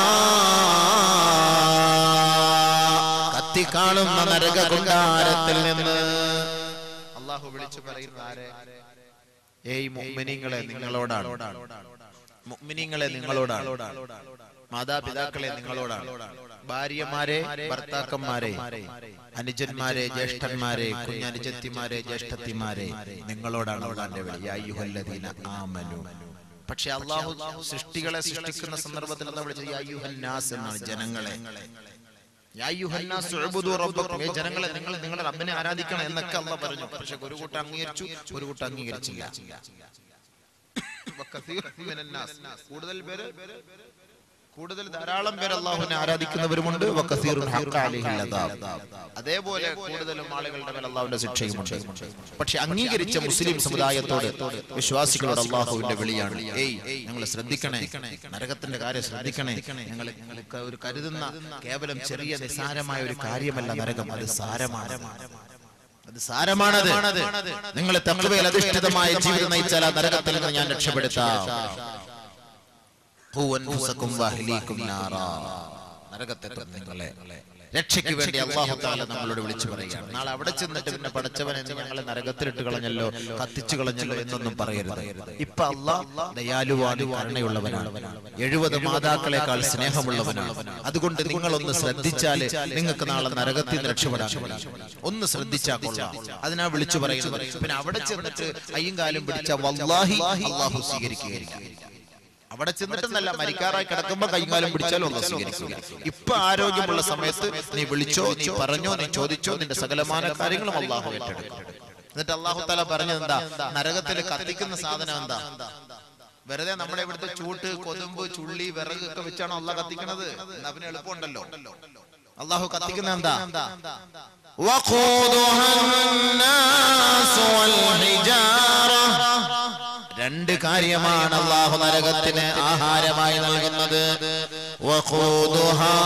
കത്തിക്കാണുന്ന നരക കൊണ്ടാരത്തിൽ നിന്ന് അള്ളാഹു വിളിച്ചു പറയുന്ന ആരെ ഏയ് മുഅ്മിനീങ്ങളെ നിങ്ങളോടാണ് മുഅ്മിനീങ്ങളെ നിങ്ങളോടാണ് മാതാപിതാക്കളെ നിങ്ങളോടാണ് ഭാര്യമാരെ ഭർത്താക്കന്മാരെ അനുജന്മാരെ ജ്യേഷ്ഠന്മാരെ കുഞ്ഞനുജത്തിമാരെ ജ്യേഷ്ഠത്തിമാരെ നിങ്ങളോടാണ് അള്ളാന്റെ വിളി യാ അയ്യുഹല്ലദീന ആമനു പക്ഷെ അള്ളാഹു സൃഷ്ടികളെ സൃഷ്ടിക്കുന്ന സന്ദർഭത്തിൽ എന്താ വിളിച്ചത് യാ അയ്യുഹന്നാസ് എന്നാണ് ജനങ്ങളെ യാ അയ്യുഹന്നാസ് ഉഅ്ബുദു റബ്ബക്കും. ഏ ജനങ്ങളെ നിങ്ങൾ നിങ്ങളുടെ റബ്ബിനെ ആരാധിക്കണം എന്നൊക്കെ അള്ളാഹ് പറഞ്ഞു പക്ഷെ ഒരു കൂട്ടം അംഗീകരിച്ചു ഒരു കൂട്ടം അംഗീകരിച്ചില്ല വക്കസീർ മിനന്നാസ്. കൂടുതൽ പേര് കൂടുതൽ ധാരാളം പേര് അള്ളാഹുവിനെ ആരാധിക്കുന്നവരുമുണ്ട് വക്കസീറുൻ ഹഖ്ക അലൈഹിൽ അദാബ്. അതേപോലെ കൂടുതലും ആളുകളുടെ മേൽ അള്ളാഹുവിന്റെ ശിക്ഷയുമുണ്ട് പക്ഷെ അംഗീകരിച്ച മുസ്ലിം സമുദായത്തോട് വിശ്വാസികളോട് അള്ളാഹുവിന്റെ വിളിയാണ് ഏയ് നിങ്ങൾ ശ്രദ്ധിക്കണേ നരകത്തിന്റെ കാര്യം ശ്രദ്ധിക്കണേ ഞങ്ങൾ ഞങ്ങൾക്ക് ഒരു കരുതുന്ന കേവലം ചെറിയ നിസാരമായ ഒരു കാര്യമല്ല നരകം അത് സാരമാണ് അത് സാരമാണത് നിങ്ങൾ തക്കവയിൽ അധിഷ്ഠിതമായ ജീവിതം നയിച്ചാൽ ആ നരകത്തിൽ നിന്ന് ഞാൻ രക്ഷപ്പെടുത്താം ഖൂ അൻഫുസക്കും വഅഹ്ലീക്കും നാറാ. നരകത്തെ തൊട്ട് നിങ്ങളെ രക്ഷയ്ക്ക് വേണ്ടി അള്ളാഹു താല നമ്മളോട് വിളിച്ചു പറയുകയാണ് നാളെ അവിടെ ചെന്നിട്ട് പിന്നെ പടച്ചവൻ എന്ന് ഞങ്ങളെ നരകത്തിലിട്ട് കളഞ്ഞല്ലോ കത്തിച്ചു കളഞ്ഞല്ലോ എന്നൊന്നും പറയരുത് ഇപ്പൊ അള്ളാഹ് ദയാലുവാണ് കരുണയുള്ളവനാണ് എഴുപത് മാതാക്കളെക്കാൾ സ്നേഹമുള്ളവനാണ് അതുകൊണ്ട് നിങ്ങളൊന്ന് ശ്രദ്ധിച്ചാല് നിങ്ങൾക്ക് നാളെ നരകത്തിൽ നിന്ന് രക്ഷപ്പെടാൻ കഴിയും. ഒന്ന് ശ്രദ്ധിച്ചാൽ കൊള്ളാം അതിനാ വിളിച്ചു പറയുന്നത് പിന്നെ അവിടെ ചെന്നിട്ട് അയ്യും കാലും പിടിച്ച വല്ലാഹി അള്ളാഹു സ്വീകരിക്കുകയായിരിക്കും അവിടെ ചെന്നിട്ടെന്നല്ല മരിക്കാറായി കിടക്കുമ്പോ കൈകാലം പിടിച്ചാലും ഒന്നും സ്വീകരിക്കില്ല ഇപ്പൊ ആരോഗ്യമുള്ള സമയത്ത് നീ വിളിച്ചോ നീ പറഞ്ഞോ നീ ചോദിച്ചോ നിന്റെ സകലമാന കാര്യങ്ങളും അള്ളാഹു ഏറ്റെടുക്കും എന്നിട്ട് അള്ളാഹു താല പറഞ്ഞത് എന്താ നരകത്തിൽ കത്തിക്കുന്ന സാധനം എന്താ വെറുതെ നമ്മുടെ ഇവിടുത്തെ ചൂട്ട് കൊതുമ്പ് ചുള്ളി വിറക് ഒക്കെ വെച്ചാണോ അള്ളാഹ് കത്തിക്കണത് എന്നാ പിന്നെ എളുപ്പമുണ്ടല്ലോ അള്ളാഹു കത്തിക്കുന്ന എന്താ وقودها الناس والحجارة രണ്ട് കാര്യമാണ് അള്ളാഹു നരകത്തിന് ആഹാരമായി നൽകുന്നത് وقودها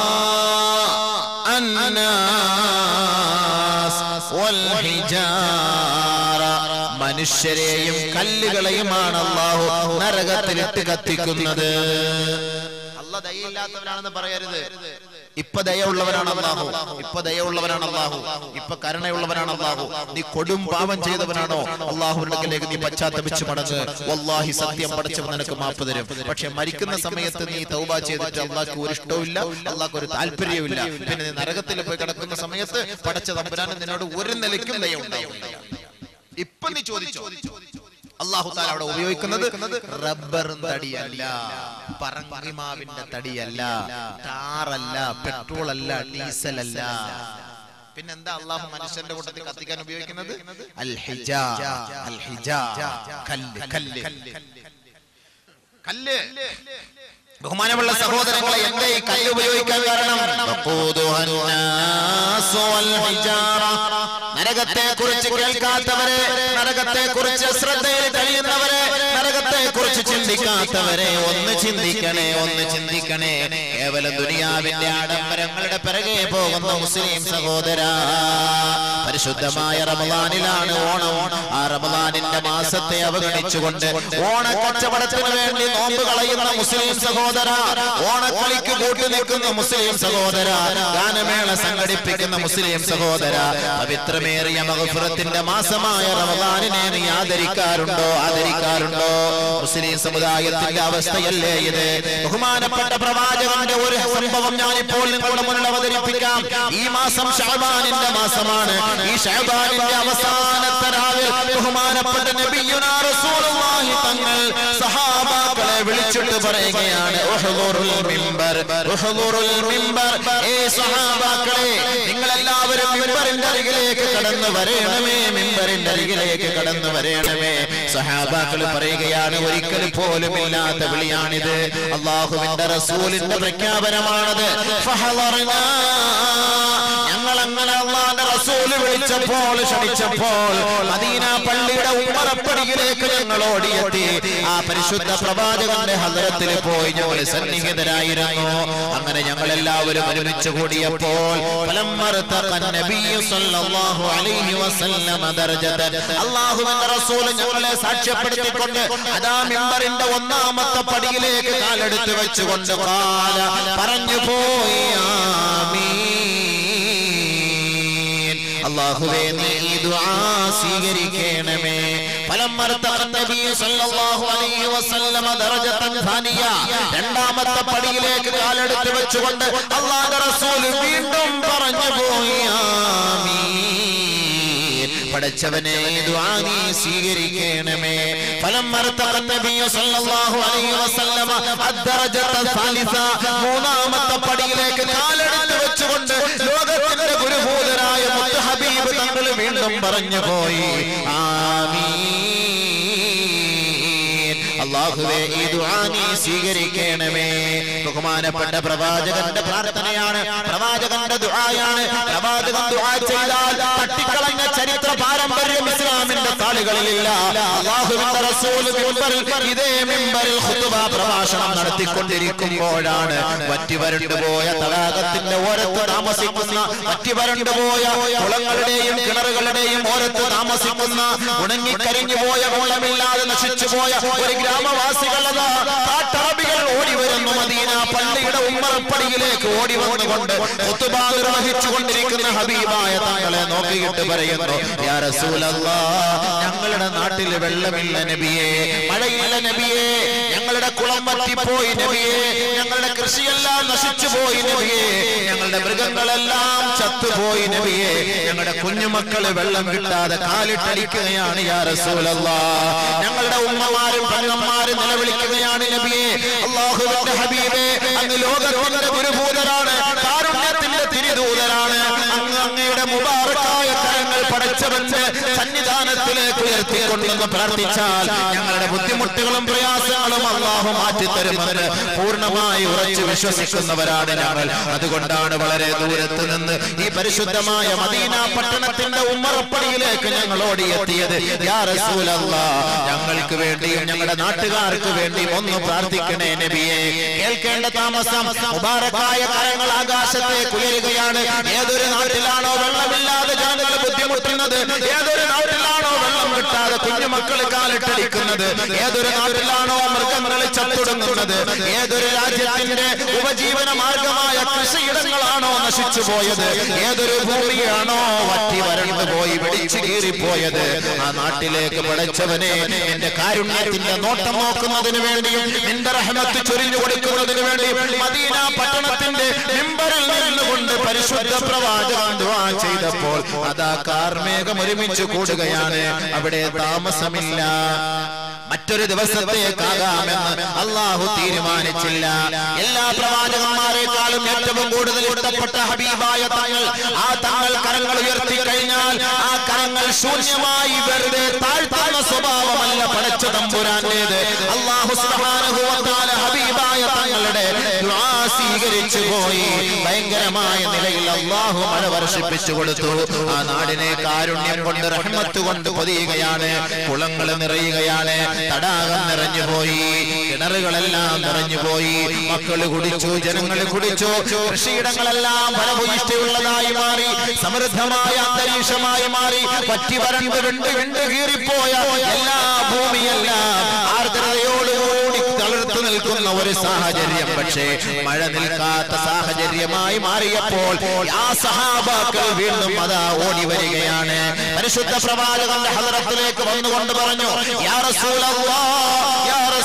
الناس والحجارة മനുഷ്യരെയും കല്ലുകളെയുമാണ് അള്ളാഹു നരകത്തിലിട്ട് കത്തിക്കുന്നത് അല്ല ദയയില്ലാത്തവനാണെന്ന് പറയരുത് ഇപ്പൊ ദയുള്ളവനാണ് അള്ളാഹു ഇപ്പൊ ദയുള്ളവനാണ് അള്ളാഹു ഇപ്പൊ കരുണയുള്ളവനാണ് അള്ളാഹു നീ കൊടും പാപം ചെയ്തവനാണോ അള്ളാഹുവിലേക്ക് നീ പശ്ചാത്തപിച്ച് മടങ്ങ് വല്ലാഹി സത്യം പഠിച്ചവൻ നിനക്ക് മാപ്പ് തരും പക്ഷെ മരിക്കുന്ന സമയത്ത് നീ തൗബ ചെയ്തിട്ട് അള്ളാഹ്ക്ക് ഒരു ഇഷ്ടവുമില്ല അള്ളാഹ്ക്ക് ഒരു താല്പര്യവുമില്ല പിന്നെ നീ നരകത്തിൽ പോയി കിടക്കുന്ന സമയത്ത് പടച്ച തമ്പുരാന് നിന്നോട് ഒരു നിലയ്ക്കും ദയ ഉണ്ടാവില്ല ഇപ്പൊ നീ ചോദിച്ചോ അള്ളാഹു താല അവിടെ ഉപയോഗിക്കുന്നത് റബ്ബർ തടിയല്ല പറങ്കിമാവിന്റെ തടിയല്ല ടാറല്ല പെട്രോൾ അല്ല ഡീസൽ അല്ല പിന്നെന്താ അള്ളാഹു മനുഷ്യന്റെ കൂട്ടത്തിൽ കത്തിക്കാൻ ഉപയോഗിക്കുന്നത് അൽ ഹിജാ അൽ ഹിജാ കല്ല് കല്ല് കല്ല് ബഹുമാനമുള്ള സഹോദരങ്ങളെ എന്റെ ഈ കല്ല് ഉപയോഗിക്കാൻ കാരണം وقودها الناس والحجارة നരകത്തെ കുറിച്ച് കേൾക്കാത്തവരെ നരകത്തെ കുറിച്ച് ശ്രദ്ധയിൽ കഴിയുന്നവരെ നരകത്തെ കുറിച്ച് ചിന്തിക്കാത്തവരെ ഒന്ന് ചിന്തിക്കണേ ഒന്ന് ചിന്തിക്കണേ കേവലം ദുനിയാവിന്റെ ആഡംബരങ്ങളുടെ പിറകെ പോകുന്ന മുസ്ലിം സഹോദര പരിശുദ്ധമായ റമദാനിലാണ് ഓണം ആ റമദാനിന്റെ മാസത്തെ അവഗണിച്ചുകൊണ്ട് ഓണക്കച്ചവടത്തിന് വേണ്ടി നോമ്പ് കളയുന്ന മുസ്ലിം സഹോദര ഓണക്കളിക്ക് കൂട്ടി നിൽക്കുന്ന മുസ്ലിം സഹോദര ഗാനമേള സംഘടിപ്പിക്കുന്ന മുസ്ലിം സഹോദര പവിത്രമേറിയ മഹഫുറത്തിന്റെ മാസമായ റമദാനിനെ നീ ആദരിക്കാറുണ്ടോ ആദരിക്കാറുണ്ടോ മുസ്ലിം സമുദായത്തിന്റെ അവസ്ഥയല്ലേ ഇത് ബഹുമാനപ്പെട്ട പ്രവാചകന്റെ ഒരു സംഭവം ഞാൻ ഇപ്പോൾ നിങ്ങളുടെ മുന്നിൽ അവതരിപ്പിക്കാം ഈ മാസം ഷഹബാനിന്റെ മാസമാണ് ഈ ഷഹബാനിന്റെ അവസാനത്തെ രാവിൽ ബഹുമാനപ്പെട്ട നബിയുനാ റസൂലുള്ളാഹി തങ്ങൾ സഹാബാക്കളെ വിളിച്ചിട്ട് പറയുകയാണ് ഉഹ്ദുറുൽ മിമ്പർ ഉഹ്ദുറുൽ മിമ്പർ ഏ സഹാബാക്കളെ നിങ്ങൾ എല്ലാവരും മിമ്പറിന്റെ അരികിലേക്ക് കടന്നു വരേണമേ മിമ്പറിന്റെ അരികിലേക്ക് കടന്നു വരേണമേ സഹാബാക്കൾ പറയുകയാണ് ഒരിക്കൽ പോലും ഇല്ലാത്ത വിളിയാണിത് അള്ളാഹുവിന്റെ റസൂലിന്റെ പ്രഖ്യാപനമാണത് ഫഹളർനാ. ഞങ്ങൾ അങ്ങനെ അള്ളാന്റെ റസൂല് വിളിച്ചപ്പോൾ ക്ഷണിച്ചപ്പോൾ മദീന പള്ളിയുടെ ഉമ്മറപ്പടിയിലേക്ക് ഞങ്ങൾ ഓടിയെത്തി ആ പരിശുദ്ധ പ്രവാചകന്റെ ഹദരത്തിൽ പോയി ഞങ്ങൾ സന്നിഹിതരായിരുന്നു അങ്ങനെ ഞങ്ങൾ എല്ലാവരും ഒരുമിച്ച് കൂടിയപ്പോൾ അള്ളാഹുവിന്റെ റസൂല് ഞങ്ങളെ സാക്ഷ്യപ്പെടുത്തിക്കൊണ്ട് അതാ മിമ്പറിന്റെ ഒന്നാമത്തെ പടിയിലേക്ക് കാലെടുത്ത് വെച്ചുകൊണ്ട് കാല പറഞ്ഞു പോയി ആമീൻ അള്ളാഹുവേ നീ ഈ ദുആ സ്വീകരിക്കണമേ രണ്ടാമത്തെ പടിയിലേക്ക് കാലെടുത്ത് വെച്ചുകൊണ്ട് അള്ളാഹുന്റെ റസൂൽ വീണ്ടും പറഞ്ഞു പോയി ആമീൻ പടച്ചവനെ ദുആ നീ സ്വീകരിക്കണമേ ഫലം മൂന്നാമത്തെ പടിയിലേക്ക് കാലെടുത്ത് വെച്ചുകൊണ്ട് ലോകത്തിന്റെ ഗുരുഭൂതരായ മുത്ത് ഹബീബ് തങ്ങൾ വീണ്ടും പറഞ്ഞു പോയി ആമീൻ അള്ളാഹുവേ ഈ ദുആ നീ സ്വീകരിക്കണമേ ബഹുമാനപ്പെട്ട പ്രവാചകന്റെ പ്രാർത്ഥനയാണ് പ്രവാചകന്റെ ദുആയാണ് പ്രവാചകൻ ദുആ ചെയ്താൽ തട്ടിക്കളഞ്ഞ ചരിത്ര പാരമ്പര്യം ഇസ്ലാമിന്റെ താളുകളിലില്ല അള്ളാഹുവിന്റെ റസൂൽ മിമ്പറിൽ ഇതേ മിമ്പറിൽ ഖുതുബ പ്രഭാഷണം നടത്തിക്കൊണ്ടിരിക്കുമ്പോഴാണ് വറ്റി വരണ്ടു പോയ തടാകത്തിന്റെ ഓരത്ത് താമസിക്കുന്ന വറ്റി വരണ്ടു പോയ കുളങ്ങളുടെയും കിണറുകളുടെയും ഓരത്ത് താമസിക്കുന്ന ഉണങ്ങിക്കരിഞ്ഞു പോയ കുളമില്ലാതെ നശിച്ചു പോയ ഒരു ഗ്രാമവാസികളതാ കാട്ടറബികൾ ഓടി വരുന്നു മദീന പള്ളിയുടെ ഉമ്മറപ്പടിയിലേക്ക് ഓടി വന്നുകൊണ്ട് ഖുതുബ നിർവഹിച്ചു കൊണ്ടിരിക്കുന്ന ഹബീബായ തങ്ങളെ നോക്കിയിട്ട് പറയുന്നു യാ റസൂലല്ലാ ഞങ്ങളുടെ നാട്ടിൽ വെള്ളമില്ല നബിയേ മഴയില്ല നബിയേ ഞങ്ങളുടെ കുളം വറ്റിപ്പോയി നബിയേ ഞങ്ങളുടെ കൃഷിയെല്ലാം നശിച്ചു പോയി നബിയേ ഞങ്ങളുടെ മൃഗങ്ങളെല്ലാം ചത്തുപോയി നബിയേ ഞങ്ങളുടെ കുഞ്ഞുമക്കള് വെള്ളം കിട്ടാതെ കാലിട്ടടിക്കുകയാണ് യാ റസൂലല്ലാ ഞങ്ങളുടെ ഉമ്മമാരും പെണ്ണന്മാരും നിലവിളിക്കുകയാണ് നബിയെ അള്ളാഹുവിന്റെ ഹബീബേ അങ്ങ് ലോകത്തിന്റെ ഗുരുഭൂതരാണ് കാരുണ്യത്തിന്റെ തിരിദൂതരാണ് അങ്ങ് അങ്ങയുടെ മുബാറക്കായ കരങ്ങൾ പടച്ചവന്റെ സന്നിധാനത്തിലേക്ക് ഉയർത്തിക്കൊണ്ടെന്ന് പ്രാർത്ഥിച്ചാൽ ഞങ്ങളുടെ ബുദ്ധിമുട്ടുകളും പ്രയാസങ്ങളും അള്ളാഹു മാറ്റിത്തരുമെന്ന് പൂർണ്ണമായി ഉറച്ചു വിശ്വസിക്കുന്നവരാണ് ഞങ്ങൾ അതുകൊണ്ടാണ് വളരെ ദൂരത്ത് നിന്ന് ഈ പരിശുദ്ധമായ മദീന പട്ടണത്തിന്റെ ഉമ്മറപ്പടിയിലേക്ക് ഞങ്ങൾ ഓടിയെത്തിയത് യാ റസൂലല്ലാ ഞങ്ങൾക്ക് വേണ്ടിയും ഞങ്ങളുടെ നാട്ടുകാർക്ക് വേണ്ടിയും ഒന്ന് പ്രാർത്ഥിക്കണേ നബിയെ കേൾക്കേണ്ട താമസം മുബാറക്കായ കരങ്ങൾ ആകാശത്തേക്ക് ഉയരുകയാണ് ഏതൊരു നാട്ടിലാണോ വെള്ളമില്ലാതെ ജനങ്ങൾ ബുദ്ധിമുട്ടുന്നത് ഏതൊരു നാട്ടിലാണോ വെള്ളം കിട്ടാതെ കുഞ്ഞുമക്കൾ കാലിട്ടടിക്കുന്നത് ഏതൊരു നാട്ടിലാണോ മൃഗങ്ങൾ ചത്തൊടുങ്ങുന്നത് ഏതൊരു രാജ്യത്തിന്റെ ഉപജീവന മാർഗമായ കൃഷിയിടങ്ങളാണോ നശിച്ചു പോയത് ഏതൊരു ഭൂമിയാണോ വറ്റി വരണ്ടു പോയി വെടിച്ചു കീറിപ്പോയത് ആ നാട്ടിലേക്ക് പടച്ചവനെ എന്റെ കാരുണ്യത്തിന്റെ നോട്ടം നോക്കുന്നതിന് വേണ്ടിയും നിന്റെ റഹ്മത്ത് ചൊരിഞ്ഞു കൊടുക്കുന്നതിന് വേണ്ടിയും മദീന പട്ടണത്തിന്റെ മിമ്പറിൽ നിന്നുകൊണ്ട് പരിശുദ്ധ പ്രവാചകൻ ദുആ ചെയ്തപ്പോൾ അതാ കാർമേഘം ഒരുമിച്ച് കൂടുകയാണ് അവിടെ താമസമില്ല മറ്റൊരു ദിവസത്തേക്കാകാമെന്ന് അള്ളാഹു തീരുമാനിച്ചില്ല എല്ലാ പ്രവാചകന്മാരെക്കാളും ഏറ്റവും കൂടുതൽ ഇഷ്ടപ്പെട്ട ഹബീബായ തങ്ങൾ ആ തങ്ങൾ കരങ്ങൾ ഉയർത്തി കഴിഞ്ഞാൽ ആ കരങ്ങൾ ശൂന്യമായി വെറുതെ താഴ്ത്തുന്ന സ്വഭാവമല്ല പടച്ച തമ്പുരാന്റേത് അള്ളാഹു സുബ്ഹാനഹു വ തആല ഹബീബായ തങ്ങളുടെ ദുആ സ്വീകരിച്ചു പോയി ഭയങ്കരമായ നിലയിൽ അള്ളാഹു മഴ വർഷിപ്പിച്ചു കൊടുത്തു ആ നാടിനെ കാരുണ്യം കൊണ്ട് റഹ്മത്ത് കൊണ്ട് പൊതിയുകയാണ് കുളങ്ങൾ നിറയുകയാണ് തടാകം നിറഞ്ഞുപോയി കിണറുകളെല്ലാം നിറഞ്ഞുപോയി മക്കള് കുടിച്ചു ജനങ്ങൾ കുടിച്ചു കൃഷിയിടങ്ങളെല്ലാം ഫലഭൂയിഷ്ഠയുള്ളതായി മാറി സമൃദ്ധമായ അന്തരീക്ഷമായി മാറി പറ്റി വരണ്ട് വിണ്ട് വിണ്ട് കീറിപ്പോയ എല്ലാ ഭൂമിയെല്ലാം ആർദ്രതയോടുകൂടി തളർത്തു നിൽക്കുന്ന ഒരു സാഹചര്യം പക്ഷേ മഴ നിൽക്കാത്ത സാഹചര്യമായി മാറിയപ്പോൾ ആ സഹാബാക്കൾ വീണ്ടും അതാ ഓടി വരികയാണ് പരിശുദ്ധ പ്രവാചകന്റെ ഹദറത്തിലേക്ക് വന്നുകൊണ്ട് പറഞ്ഞു യാ റസൂലല്ലാഹ് യാ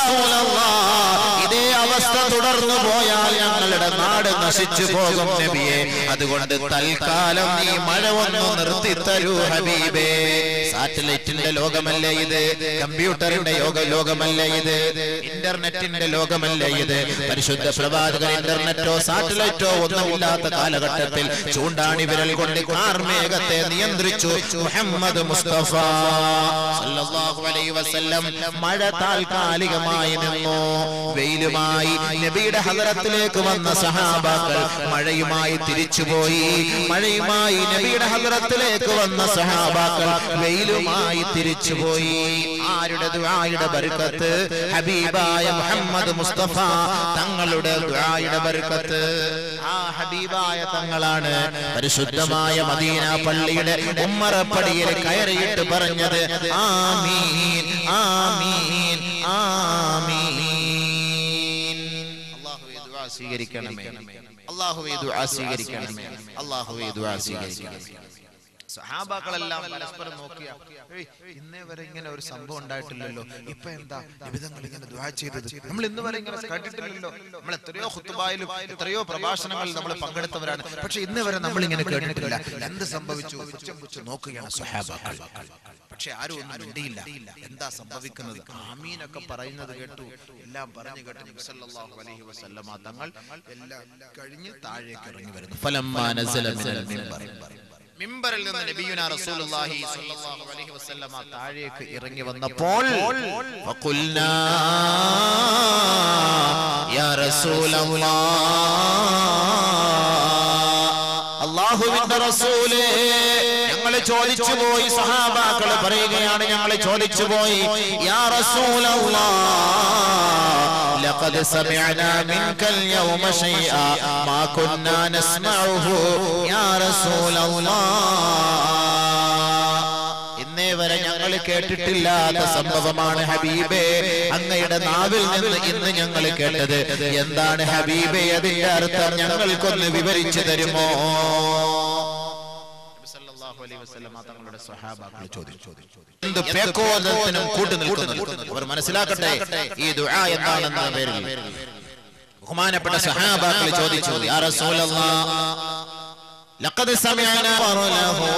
നശിച്ചു പോകും നബിയെ അതുകൊണ്ട് തൽക്കാലം നീ മഴ ഒന്ന് നിർത്തി തരൂ ഹബീബേ സാറ്റലൈറ്റിന്റെ ലോകമല്ലേ ഇത് കമ്പ്യൂട്ടറിന്റെ യോഗ ലോകമല്ലേ ഇത് ഇന്റർനെറ്റിന്റെ ലോകമല്ലേ ഇത് പരിശുദ്ധ പ്രവാചകൻ ഇന്റർനെറ്റോ സാറ്റലൈറ്റോ ഒന്നുമില്ലാത്ത കാലഘട്ടത്തിൽ ചൂണ്ടാണി വിരൽ കൊണ്ട് കാർമേഘത്തെ നിയന്ത്രിച്ചു മുഹമ്മദ് മുസ്തഫ സല്ലല്ലാഹു അലൈഹി വസല്ലം മഴ താൽക്കാലികമായി നിന്നു വെയിലുമായി നബിയുടെ ഹദറത്തിലേക്ക് വന്ന സഹാബാക്കൾ മഴയുമായി തിരിച്ചുപോയി മഴയുമായി നബിയുടെ ഹദറത്തിലേക്ക് വന്ന സഹാബാക്കൾ വെയിലുമായി തിരിച്ചുപോയി ആരുടെ ദുആയുടെ ബർക്കത്ത് ഹബീബായ മുഹമ്മദ് മുസ്തഫ തങ്ങളുടെ ദുആയുടെ ബർക്കത്ത് ആ ഹബീബായ തങ്ങളാണ് പരിശുദ്ധമായ മദീന പള്ളിയുടെ ഉമ്മറപ്പടിയിൽ കയറിയിട്ട് പറഞ്ഞത് ആമീൻ ആമീൻ ആമീൻ അല്ലാഹുവേ ദുആ സ്വീകരിക്കണമേ അല്ലാഹുവേ ദുആ സ്വീകരിക്കണമേ അല്ലാഹുവേ ദുആ സ്വീകരിക്കണമേ സഹാബാക്കളെല്ലാം പരസ്പരം നോക്കിയ "ഏയ്, ഇന്നേ വരെ ഇങ്ങനെ ഒരു സംഭവം ഉണ്ടായിട്ടില്ലല്ലോ ഇപ്പൊ എന്താ നിബിധങ്ങൾ ഇങ്ങനെ ദ്വാ ചെയ്തത് നമ്മൾ ഇന്ന് വരെ ഇങ്ങനെ കേട്ടിട്ടില്ലല്ലോ നമ്മൾ എത്രയോ ഹുത്തുബായിലും എത്രയോ പ്രഭാഷണങ്ങളിൽ നമ്മൾ പങ്കെടുത്തവരാണ് പക്ഷെ ഇന്ന് വരെ നമ്മൾ ഇങ്ങനെ കേട്ടിട്ടില്ല എന്ത് സംഭവിച്ചു പുച്ഛം പുച്ഛം നോക്കുകയാണ് സഹാബാക്കൾ പക്ഷെ ആരും ഒന്നും മിണ്ടിയില്ല എന്താ സംഭവിക്കുന്നത് ആമീനൊക്കെ പറയുന്നത് കേട്ടു എല്ലാം പറഞ്ഞു കേട്ട് നബി സല്ലല്ലാഹു അലൈഹി വസല്ലമ തങ്ങൾ എല്ലാം കഴിഞ്ഞ് താഴേക്ക് ഇറങ്ങി വരുന്നു ഫലമ്മാ നസല മിനൽ മിമ്പർ മിമ്പറിൽ നിന്ന് നബിയുന റസൂലുള്ളാഹി സ്വല്ലല്ലാഹു അലൈഹി വസല്ലമ താഴേക്ക് ഇറങ്ങി വന്നപ്പോൾ فقلنا يا رسول الله അള്ളാഹുവിന്റെ റസൂലേ ഞങ്ങൾ ചോദിച്ചു പോയി സഹാബാക്കൾ പറയുകയാണ് ഞങ്ങൾ ചോദിച്ചു പോയി യാ റസൂലല്ലാഹ് لقد سمعنا منك اليوم شيئا ما كنا نسمعه يا رسول الله ഇന്നേ വരെ ഞങ്ങൾ കേട്ടിട്ടില്ലാത്ത സംഭവമാണ് ഹബീബേ അങ്ങയുടെ നാവിൽ നിന്ന് ഇന്ന് ഞങ്ങൾ കേട്ടത് എന്താണ് ഹബീബേ അതിന്റെ അർത്ഥം ഞങ്ങൾക്കൊന്ന് വിവരിച്ചു തരുമോ നബി സല്ലല്ലാഹു അലൈഹി വസല്ലമ തങ്ങളുടെ സ്വഹാബാക്കൾ ചോദിച്ചു എന്ത് പേക്കോദത്തിനും കൂട്ടു നിൽക്കുന്നു അവർ മനസ്സിലാക്കട്ടെ ഈ ദുആ എന്താണെന്ന പേരിൽ ബഹുമാനപ്പെട്ട സഹാബാക്കൾ ചോദിച്ചു യാ റസൂലല്ലാഹ് ലഖദ് സമിഅനാ വറലഹു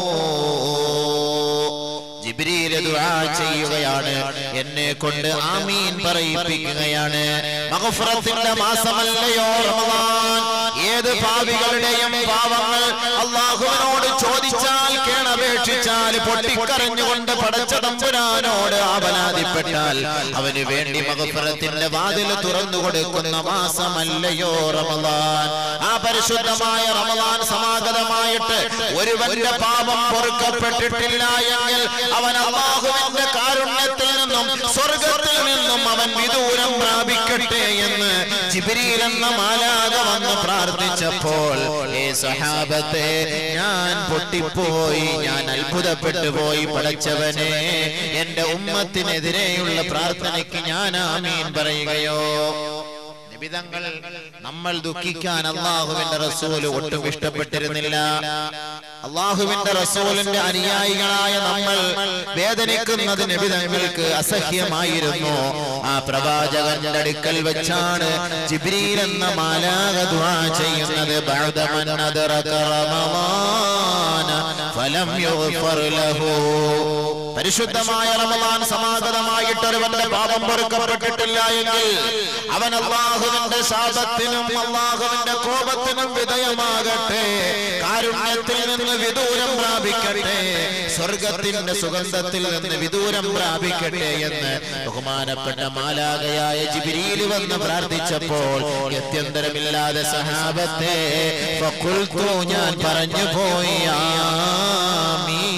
ജിബ്രീൽ ദുആ ചെയ്യുകയാണ് എന്നെ കൊണ്ട് ആമീൻ പറയിപ്പിക്കുകയാണ് മഗ്ഫിറത്തിന്റെ മാസമല്ലയോ റമദാൻ ഏത് പാപികളുടെയും പാവങ്ങൾ അള്ളാഹുവിനോട് ചോദിച്ചാൽ കേണപേക്ഷിച്ചാൽ പൊട്ടിക്കരഞ്ഞുകൊണ്ട് പടച്ച തമ്പുരാനോട് ആപലാതിപ്പെട്ടാൽ അവന് വേണ്ടി മകഫറത്തിന്റെ വാതിൽ തുറന്നു കൊടുക്കുന്ന മാസമല്ലയോ റമദാൻ ആ പരിശുദ്ധമായ റമദാൻ സമാഗതമായിട്ട് ഒരുവന്റെ പാപം പൊറുക്കപ്പെട്ടിട്ടില്ല എങ്കിൽ അവൻ അള്ളാഹുവിന്റെ കാരുണ്യത്തിൽ നിന്നും സ്വർഗത്തിൽ നിന്നും അവൻ വിദൂരം പ്രാപിക്കട്ടെ എന്ന് ജിബിരിയിൽ എന്ന മാലാക വന്ന് പ്രാർത്ഥിച്ചപ്പോൾ ഏ സഹാബത്തെ ഞാൻ പൊട്ടിപ്പോയി ഞാൻ അത്ഭുതപ്പെട്ടു പോയി പടച്ചവനെ എന്റെ ഉമ്മത്തിനെതിരെയുള്ള പ്രാർത്ഥനയ്ക്ക് ഞാൻ ആമീൻ പറയുകയോ നിബിതങ്ങൾ നമ്മൾ ദുഃഖിക്കാൻ അള്ളാഹുവിന്റെ റസൂല് ഒട്ടും ഇഷ്ടപ്പെട്ടിരുന്നില്ല അള്ളാഹുവിന്റെ റസൂലിന്റെ അനുയായികളായ നമ്മൾ വേദനിക്കുന്നത് നബിതങ്ങൾക്ക് അസഹ്യമായിരുന്നു ആ പ്രവാചകന്റെ അടുക്കൽ വെച്ചാണ് ജിബ്രീൽ എന്ന മാലാക ദുആ ചെയ്യുന്നത് ബഅദമൻ അദറക റമളാന ഫലം യുഗ്ഫർ ലഹു പരിശുദ്ധമായ റമദാൻ സമാഗതമായിട്ട് ഒരുവന്റെ പാപം പൊറുക്കപ്പെട്ടിട്ടില്ല എങ്കിൽ അവൻ അള്ളാഹുവിന്റെ ശാപത്തിനും അള്ളാഹുവിന്റെ കോപത്തിനും വിധേയമാകട്ടെ കാരുണ്യത്തിൽ നിന്ന് വിദൂരം പ്രാപിക്കട്ടെ സ്വർഗത്തിന്റെ സുഗന്ധത്തിൽ നിന്ന് വിദൂരം പ്രാപിക്കട്ടെ എന്ന് ബഹുമാനപ്പെട്ട മാലാകയായ ജിബിരിയിൽ വന്ന് പ്രാർത്ഥിച്ചപ്പോൾ ഗത്യന്തരമില്ലാതെ സഹാബത്തെ ഫഖുൽതു ഞാൻ പറഞ്ഞു പോയി ആമീൻ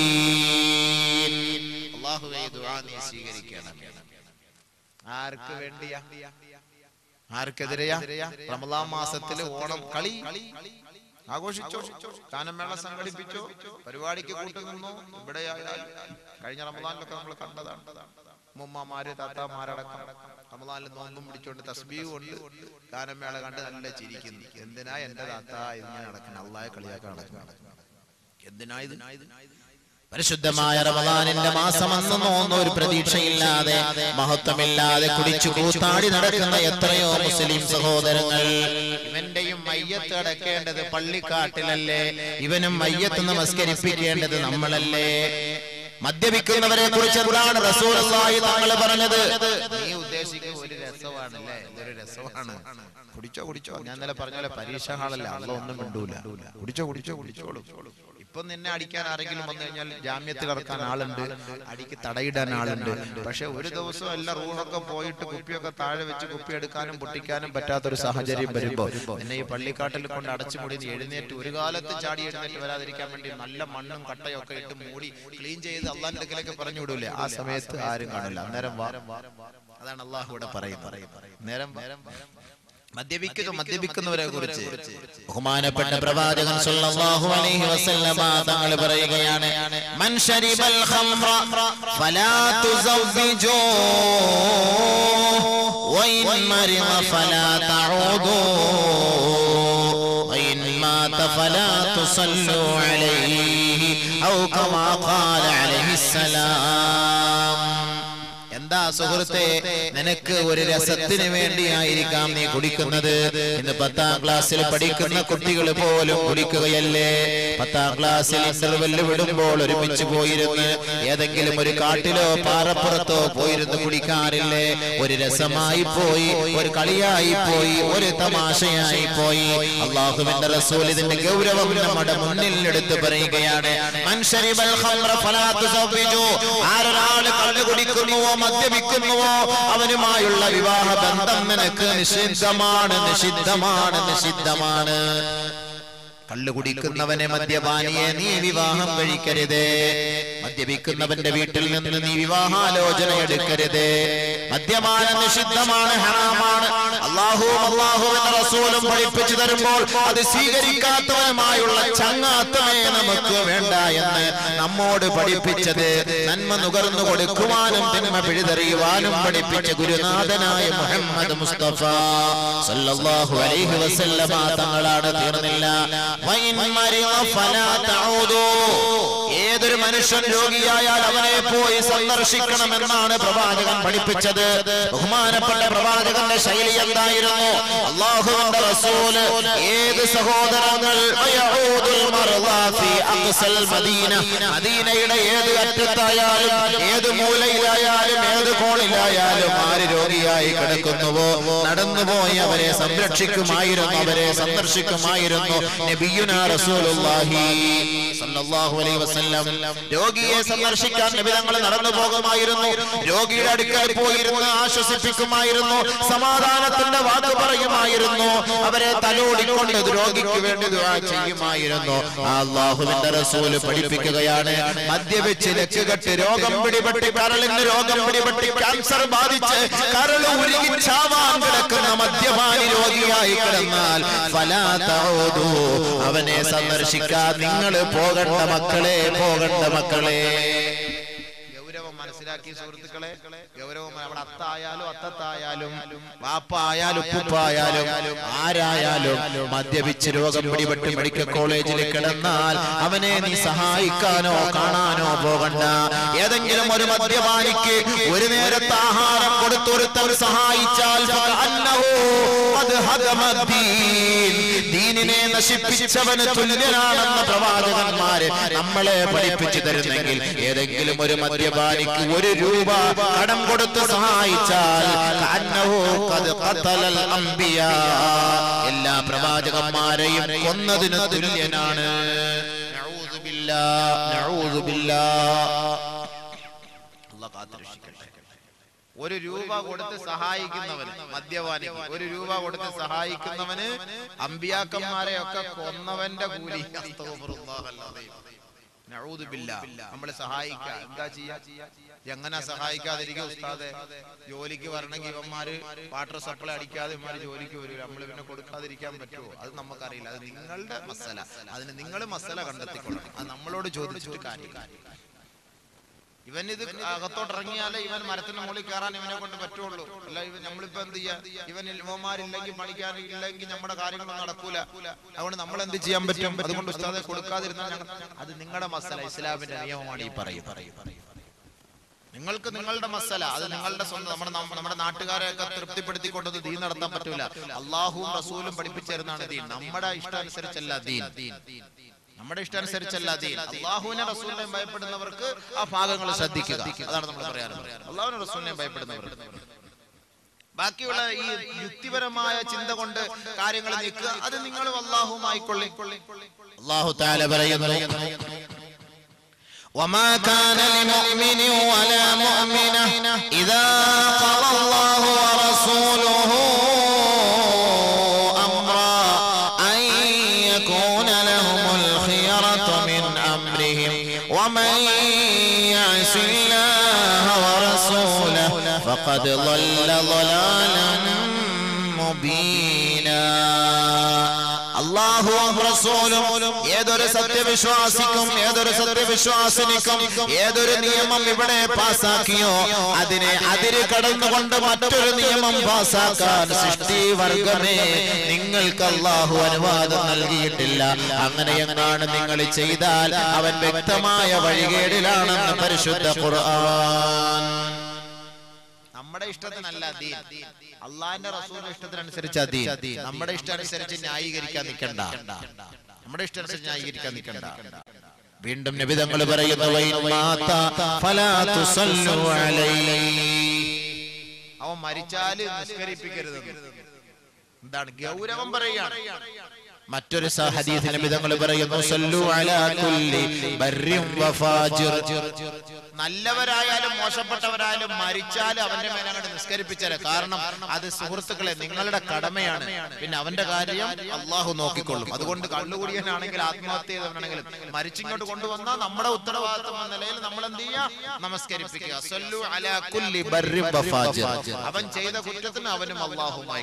അള്ളാഹുവേ ഈ ദുആ നീ സ്വീകരിക്കണം ആർക്ക് വേണ്ടിയാ ആർക്കെതിരെയാ റമദാൻ മാസത്തില് ഓണം കളി ആഘോഷിച്ചോ ഗാനമേള സംഘടിപ്പിച്ചോ പരിപാടിക്ക് കൂട്ടുനിന്നോ ഇവിടെ കഴിഞ്ഞ റമദാനിലൊക്കെ നമ്മൾ കണ്ടതാണ് മുമ്മമാര് താത്താമാരടക്കം റമദാനിൽ നോമ്പും പിടിച്ചോണ്ട് തസ്ബീഹ് കൊണ്ട് ഗാനമേള കണ്ട് നല്ല ചിരിക്കുന്നു എന്തിനാ എന്റെ താത്ത ഇങ്ങനെ നടക്കണം അള്ളാഹെ കളിയാക്കാൻ നടക്കണം എന്തിനാ ഇത് പരിശുദ്ധമായ റമദാനിന്റെ മാസം അന്നൊന്നും ഒരു പ്രതീക്ഷയില്ലാതെ മഹത്വമില്ലാതെ കുടിച്ചു കൂത്താടി നടക്കുന്ന എത്രയോ മുസ്ലിം സഹോദരങ്ങൾ ഇവന്റെയും മയ്യത്ത് അടക്കേണ്ടത് പള്ളിക്കാട്ടിലല്ലേ ഇവനും മയ്യത്ത് നമസ്കരിപ്പിക്കേണ്ടത് നമ്മളല്ലേ മദ്യപിക്കുന്നവരെ കുറിച്ച് എന്താണ് റസൂലുള്ളാഹി തങ്ങൾ പറഞ്ഞത് നീ ഉദ്ദേശിക്കുന്ന ഒരു രസമാണല്ലേ ഇതൊരു രസമാണ് കുടിച്ചോ കുടിച്ചോ ഞാൻ ഇന്നലെ പറഞ്ഞ പോലെ പരീക്ഷ ഹാളല്ല അള്ള ഒന്നും മിണ്ടൂല കുടിച്ചോ കുടിച്ചോ കുടിച്ചോളൂ ഇപ്പൊ നിന്നെ അടിക്കാൻ ആരെങ്കിലും വന്നു കഴിഞ്ഞാൽ ജാമ്യത്തിൽ ഇറക്കാൻ ആളുണ്ട് അടിക്ക് തടയിടാൻ ആളുണ്ട് പക്ഷെ ഒരു ദിവസം എല്ലാ റൂമൊക്കെ പോയിട്ട് കുപ്പിയൊക്കെ താഴെ വെച്ച് കുപ്പി എടുക്കാനും പൊട്ടിക്കാനും പറ്റാത്തൊരു സാഹചര്യം വരുമ്പോ നിന്നെ ഈ പള്ളിക്കാട്ടിൽ കൊണ്ട് അടച്ചുമുടി നീ എഴുന്നേറ്റ് ഒരു കാലത്ത് ചാടി എഴുന്നേറ്റ് വരാതിരിക്കാൻ വേണ്ടി നല്ല മണ്ണും കട്ടയൊക്കെ ഇട്ട് മൂടി ക്ലീൻ ചെയ്ത് അള്ളാന്റെ അടുക്കലേക്ക് പറഞ്ഞു വിടൂലേ ആ സമയത്ത് ആരും കാണില്ല അന്നേരം വാ അതാണ് അള്ളാഹു ഇവിടെ പറയുന്നത് നേരം മദ്യപിക്കുക മദ്യപിക്കുന്നവരെ കുറിച്ച് ബഹുമാനപ്പെട്ട പ്രവാചകൻ സല്ലല്ലാഹു അലൈഹി വസല്ലമ തങ്ങൾ പറയുകയാണ് മൻ ശരിബൽ ഖംറ ഫലാ തുസവ്വിജൂ വഇൻ മരിള ഫലാ തഊദൂ وإن مات فلا تصلوا عليه أو كما قال عليه السلام എന്താ സുഹൃത്തെ നിനക്ക് ഒരു രസത്തിന് വേണ്ടിയായിരിക്കാം നീ കുടിക്കുന്നത് ഇന്ന് പത്താം ക്ലാസ്സിൽ പഠിക്കുന്ന കുട്ടികൾ പോലും കുടിക്കുകയല്ലേ പത്താം ക്ലാസ്സിൽ ഇന്റർവെല്ല് വിടുമ്പോൾ ഒരുമിച്ച് പോയിരുന്ന് ഏതെങ്കിലും ഒരു കാട്ടിലോ പാറപ്പുറത്തോ പോയിരുന്ന് കുടിക്കാറില്ലേ ഒരു രസമായി പോയി ഒരു കളിയായി പോയി ഒരു തമാശയായി പോയി അള്ളാഹുവിന്റെ റസൂൽ ഇതിന്റെ ഗൗരവം നമ്മുടെ മുന്നിൽ എടുത്ത് പറയുകയാണ് മൻഷരിബൽ ഖംറ ഫലാ തുസവ്വിജു ആരൊരാള് കള്ളു കുടിക്കുന്നുവോ മദ്യപിക്കുന്നുവോ അവനുമായുള്ള വിവാഹ ബന്ധം നിനക്ക് നിഷിദ്ധമാണ് നിഷിദ്ധമാണ് നിഷിദ്ധമാണ് കള്ളു കുടിക്കുന്നവനെ മദ്യപാനിയെ നീ വിവാഹം കഴിക്കരുത് മദ്യപിക്കുന്നവന്റെ വീട്ടിൽ നിന്ന് നീ വിവാഹാലോചന എടുക്കരുത് മദ്യപാനം നിഷിദ്ധമാണ് ഹറാമാണ് അള്ളാഹുവും അള്ളാഹുവിന്റെ റസൂലും പഠിപ്പിച്ചു തരുമ്പോൾ അത് സ്വീകരിക്കാത്തവനുമായുള്ള ചങ്ങാത്തമേ നമുക്ക് വേണ്ട എന്ന് നമ്മോട് പഠിപ്പിച്ചത് നന്മ നുകർന്നു കൊടുക്കുവാനും തിന്മ പിഴുതെറിയുവാനും പഠിപ്പിച്ച ഗുരുനാഥനായ മുഹമ്മദ് മുസ്തഫ സല്ലല്ലാഹു അലൈഹി വസല്ലമ തങ്ങളാണ് തീർന്നില്ല വൈൻ മരിള ഫലാ തഊദൂ ഏതൊരു മനുഷ്യൻ രോഗിയായാൽ അവനെ പോയി സന്ദർശിക്കണമെന്നാണ് പ്രവാചകൻ പഠിപ്പിച്ചത് ബഹുമാനപ്പെട്ട പ്രവാചകന്റെ ശൈലി എന്തായിരുന്നു അള്ളാഹുവിന്റെ റസൂല് ഏത് സഹോദരങ്ങൾ വയഊദുൽ മർദാ ഫീ അഖ്സൽ മദീന മദീനയുടെ ഏത് അറ്റത്തായാലും ഏത് മൂലയിലായാലും ഏത് കോണിലായാലും ആര് രോഗിയായി കിടക്കുന്നുവോ നടന്നുപോയി അവരെ സംരക്ഷിക്കുമായിരുന്നു അവരെ സന്ദർശിക്കുമായിരുന്നു നബിയുനാ റസൂലുള്ളാഹി സല്ലല്ലാഹു അലൈഹി വസല്ലം രോഗിയെ സന്ദർശിക്കാൻ നബി തങ്ങൾ നടന്നു പോകുമായിരുന്നു രോഗിയുടെ അടുക്കൽ പോയിരുന്ന് ആശ്വസിപ്പിക്കുമായിരുന്നു സമാധാനത്തിന്റെ വാക്ക് പറയുമായിരുന്നു അവരെ തലോടിക്കൊണ്ട് രോഗിക്ക് വേണ്ടി ദുആ ചെയ്യുമായിരുന്നു ആ അള്ളാഹുവിന്റെ റസൂല് പഠിപ്പിക്കുകയാണ് മദ്യപിച്ച് ലക്കുകെട്ട് രോഗം പിടിപെട്ട് കരളിന് രോഗം പിടിപെട്ട് ക്യാൻസർ ബാധിച്ച് കരൾ ഉരുകി ചാവാൻ കിടക്കുന്ന മദ്യപാനി രോഗിയായി കിടന്നാൽ ഫലാ തഊദൂ അവനെ സന്ദർശിക്കാൻ നിങ്ങൾ പോകണ്ട മക്കളെ പോകണ്ട മക്കളെ ഗൗരവം മനസ്സിലാക്കി സുഹൃത്തുക്കളെ ഗൗരവം അവിടെ അത്തായാലും അത്തത്തായാലും വാപ്പ ആയാലും ഉപ്പായാലും ആരായാലും മദ്യപിച്ച് രോഗം പിടിപെട്ട് മെഡിക്കൽ കോളേജിൽ കിടന്നാൽ അവനെ നീ സഹായിക്കാനോ കാണാനോ പോകണ്ട ഏതെങ്കിലും ഒരു മദ്യപാനിക്ക് ഒരു നേരത്തെ ആഹാരം കൊടുത്തൊരുത്തവർ സഹായിച്ചാൽ ഫകഅന്നഹു ഖദ് ഹദമ ദീൻ. ദീനിനെ നശിപ്പിച്ചവന് തുല്യനാണെന്ന് പ്രവാചകന്മാര് നമ്മളെ പഠിപ്പിച്ചു തരുന്നെങ്കിൽ ഏതെങ്കിലും ഒരു മദ്യപാനിക്ക് ഒരു രൂപ കടം കൊടുത്ത് സഹായിച്ചാൽ കഅന്നഹു ഖദ് ഖതലൽ അംബിയാ. എല്ലാ പ്രവാചകന്മാരെയും കൊന്നതിന് തുല്യനാണ് നഊദു ബില്ലാ, നഊദു ബില്ലാ. അല്ലാഹ് കാത്തുരക്ഷിക്കട്ടെ. ഒരു രൂപ കൊടുത്ത് സഹായിക്കുന്നവന് മദ്യപാനിക്ക് ഒരു രൂപ കൊടുത്ത് സഹായിക്കുന്നവന് അമ്പിയാക്കന്മാരെ ഒക്കെ കൊന്നവന്റെ കൂലി നമ്മളെ സഹായിക്കുക എന്താ ചെയ്യാ എങ്ങനെ സഹായിക്കാതിരിക്കും ഉസ്താദെ ജോലിക്ക് വരണമെങ്കിൽ ഇവന്മാര് വാട്ടർ സപ്ലൈ അടിക്കാതെ ഇവന്മാര് ജോലിക്ക് വരും നമ്മൾ പിന്നെ കൊടുക്കാതിരിക്കാൻ പറ്റുമോ അത് നമുക്കറിയില്ല അത് നിങ്ങളുടെ മസല അതിന് നിങ്ങൾ മസല കണ്ടെത്തിക്കൊള്ളണം അത് നമ്മളോട് ചോദിച്ചിട്ട് കാര്യമില്ല ഇവൻ ഇത് അകത്തോട്ട് ഇറങ്ങിയാലേ ഇവൻ മരത്തിന്റെ മുകളിൽ കയറാൻ ഇവനെ കൊണ്ട് പറ്റുള്ളൂ അല്ല ഇവൻ നമ്മളിപ്പോ എന്ത് ചെയ്യാ ഇവൻ ഇവന്മാരില്ലെങ്കിൽ പണിക്കാനില്ലെങ്കിൽ നമ്മുടെ കാര്യങ്ങളൊന്നും നടക്കൂല അതുകൊണ്ട് നമ്മൾ എന്ത് ചെയ്യാൻ പറ്റും അതുകൊണ്ട് ഉസ്താദെ കൊടുക്കാതിരുന്നാൽ ഞങ്ങൾ അത് നിങ്ങളുടെ മസല ഇസ്ലാമിന്റെ നിയമമാണ് ഈ പറയും നിങ്ങൾക്ക് നിങ്ങളുടെ മസല അത് നിങ്ങളുടെ സ്വന്തം നമ്മുടെ നമ്മ- നമ്മുടെ നാട്ടുകാരെയൊക്കെ തൃപ്തിപ്പെടുത്തിക്കൊണ്ടത് ദീൻ നടത്താൻ പറ്റൂല അള്ളാഹുവും റസൂലും പഠിപ്പിച്ചു തരുന്നതാണ് ദീൻ നമ്മുടെ ഇഷ്ടാനുസരിച്ചല്ല ദീൻ നമ്മുടെ ഇഷ്ടാനുസരിച്ചല്ല ദീൻ അള്ളാഹുവിനെ റസൂലിനെ ഭയപ്പെടുന്നവർക്ക് ആ ഭാഗങ്ങൾ ശ്രദ്ധിക്കുക അതാണ് നമ്മൾ പറയാറുള്ളത് അള്ളാഹുവിനെ റസൂലിനെ ഭയപ്പെടുന്നവർക്ക് ബാക്കിയുള്ള ഈ യുക്തിപരമായ ചിന്ത കൊണ്ട് കാര്യങ്ങൾ നീക്കുക അത് നിങ്ങൾ അള്ളാഹുമായിക്കൊള്ളി അള്ളാഹു താല പറയുന്നു وما كان لمؤمن ولا مؤمنة إذا قضى الله ورسوله أمرا أن يكون لهم الخيرة من أمرهم ومن يعص الله ورسوله فقد ضل ضلالا مبينا അള്ളാഹുവും റസൂലും ഏതൊരു സത്യവിശ്വാസിക്കും ഏതൊരു സത്യവിശ്വാസിനിക്കും ഏതൊരു നിയമം ഇവിടെ പാസാക്കിയോ അതിനെ അതിര് കടന്നുകൊണ്ട് മറ്റൊരു നിയമം പാസാക്കാൻ സൃഷ്ടി വർഗമേ നിങ്ങൾക്ക് അള്ളാഹു അനുവാദം നൽകിയിട്ടില്ല അങ്ങനെ എങ്ങാണ് നിങ്ങൾ ചെയ്താൽ അവൻ വ്യക്തമായ വഴികേടിലാണെന്ന് പരിശുദ്ധ ഖുർആൻ നമ്മുടെ ഇഷ്ടത്തിനല്ല ദീൻ അള്ളാഹിന്റെ റസൂലിന്റെ ഇഷ്ടത്തിനനുസരിച്ച് ദീൻ നമ്മുടെ ഇഷ്ടാനുസരിച്ച് ന്യായീകരിക്കാൻ നിൽക്കണ്ട നമ്മുടെ ഇഷ്ടമനുസരിച്ച് ന്യായീകരിക്കാൻ നിൽക്കണ്ട വീണ്ടും നിബിതങ്ങൾ പറയുന്നു "വൈൻ മാത ഫലാ തുസല്ലു അലൈഹി." അവൻ മരിച്ചാല് നിസ്കരിപ്പിക്കരുത് എന്താണ് ഗൗരവം പറയുകയാണ് മറ്റൊരു ഹദീസ് നിബിതങ്ങൾ പറയുന്നു "സല്ലു അലാ കുല്ലി ബർരിൻ വഫാജിർ." നല്ലവരായാലും മോശപ്പെട്ടവരായാലും മരിച്ചാലും അവന്റെ മേലെ അങ്ങോട്ട് നിസ്കരിപ്പിച്ചാല് കാരണം അത് സുഹൃത്തുക്കളെ നിങ്ങളുടെ കടമയാണ് പിന്നെ അവന്റെ കാര്യം അള്ളാഹു നോക്കിക്കൊള്ളും അതുകൊണ്ട് കള്ളുകൂടിയനാണെങ്കിൽ ആത്മഹത്യ ചെയ്തവനാണെങ്കിലും മരിച്ചിങ്ങോട്ട് കൊണ്ടുവന്നാൽ നമ്മുടെ ഉത്തരവാദിത്വം എന്ന നിലയിൽ നമ്മൾ എന്ത് ചെയ്യുക നമസ്കരിപ്പിക്കുക സല്ലു അലാ കുല്ലി ബർരിൻ വഫാജിർ. അവൻ ചെയ്ത കുറ്റത്തിന് അവനും അള്ളാഹുമായി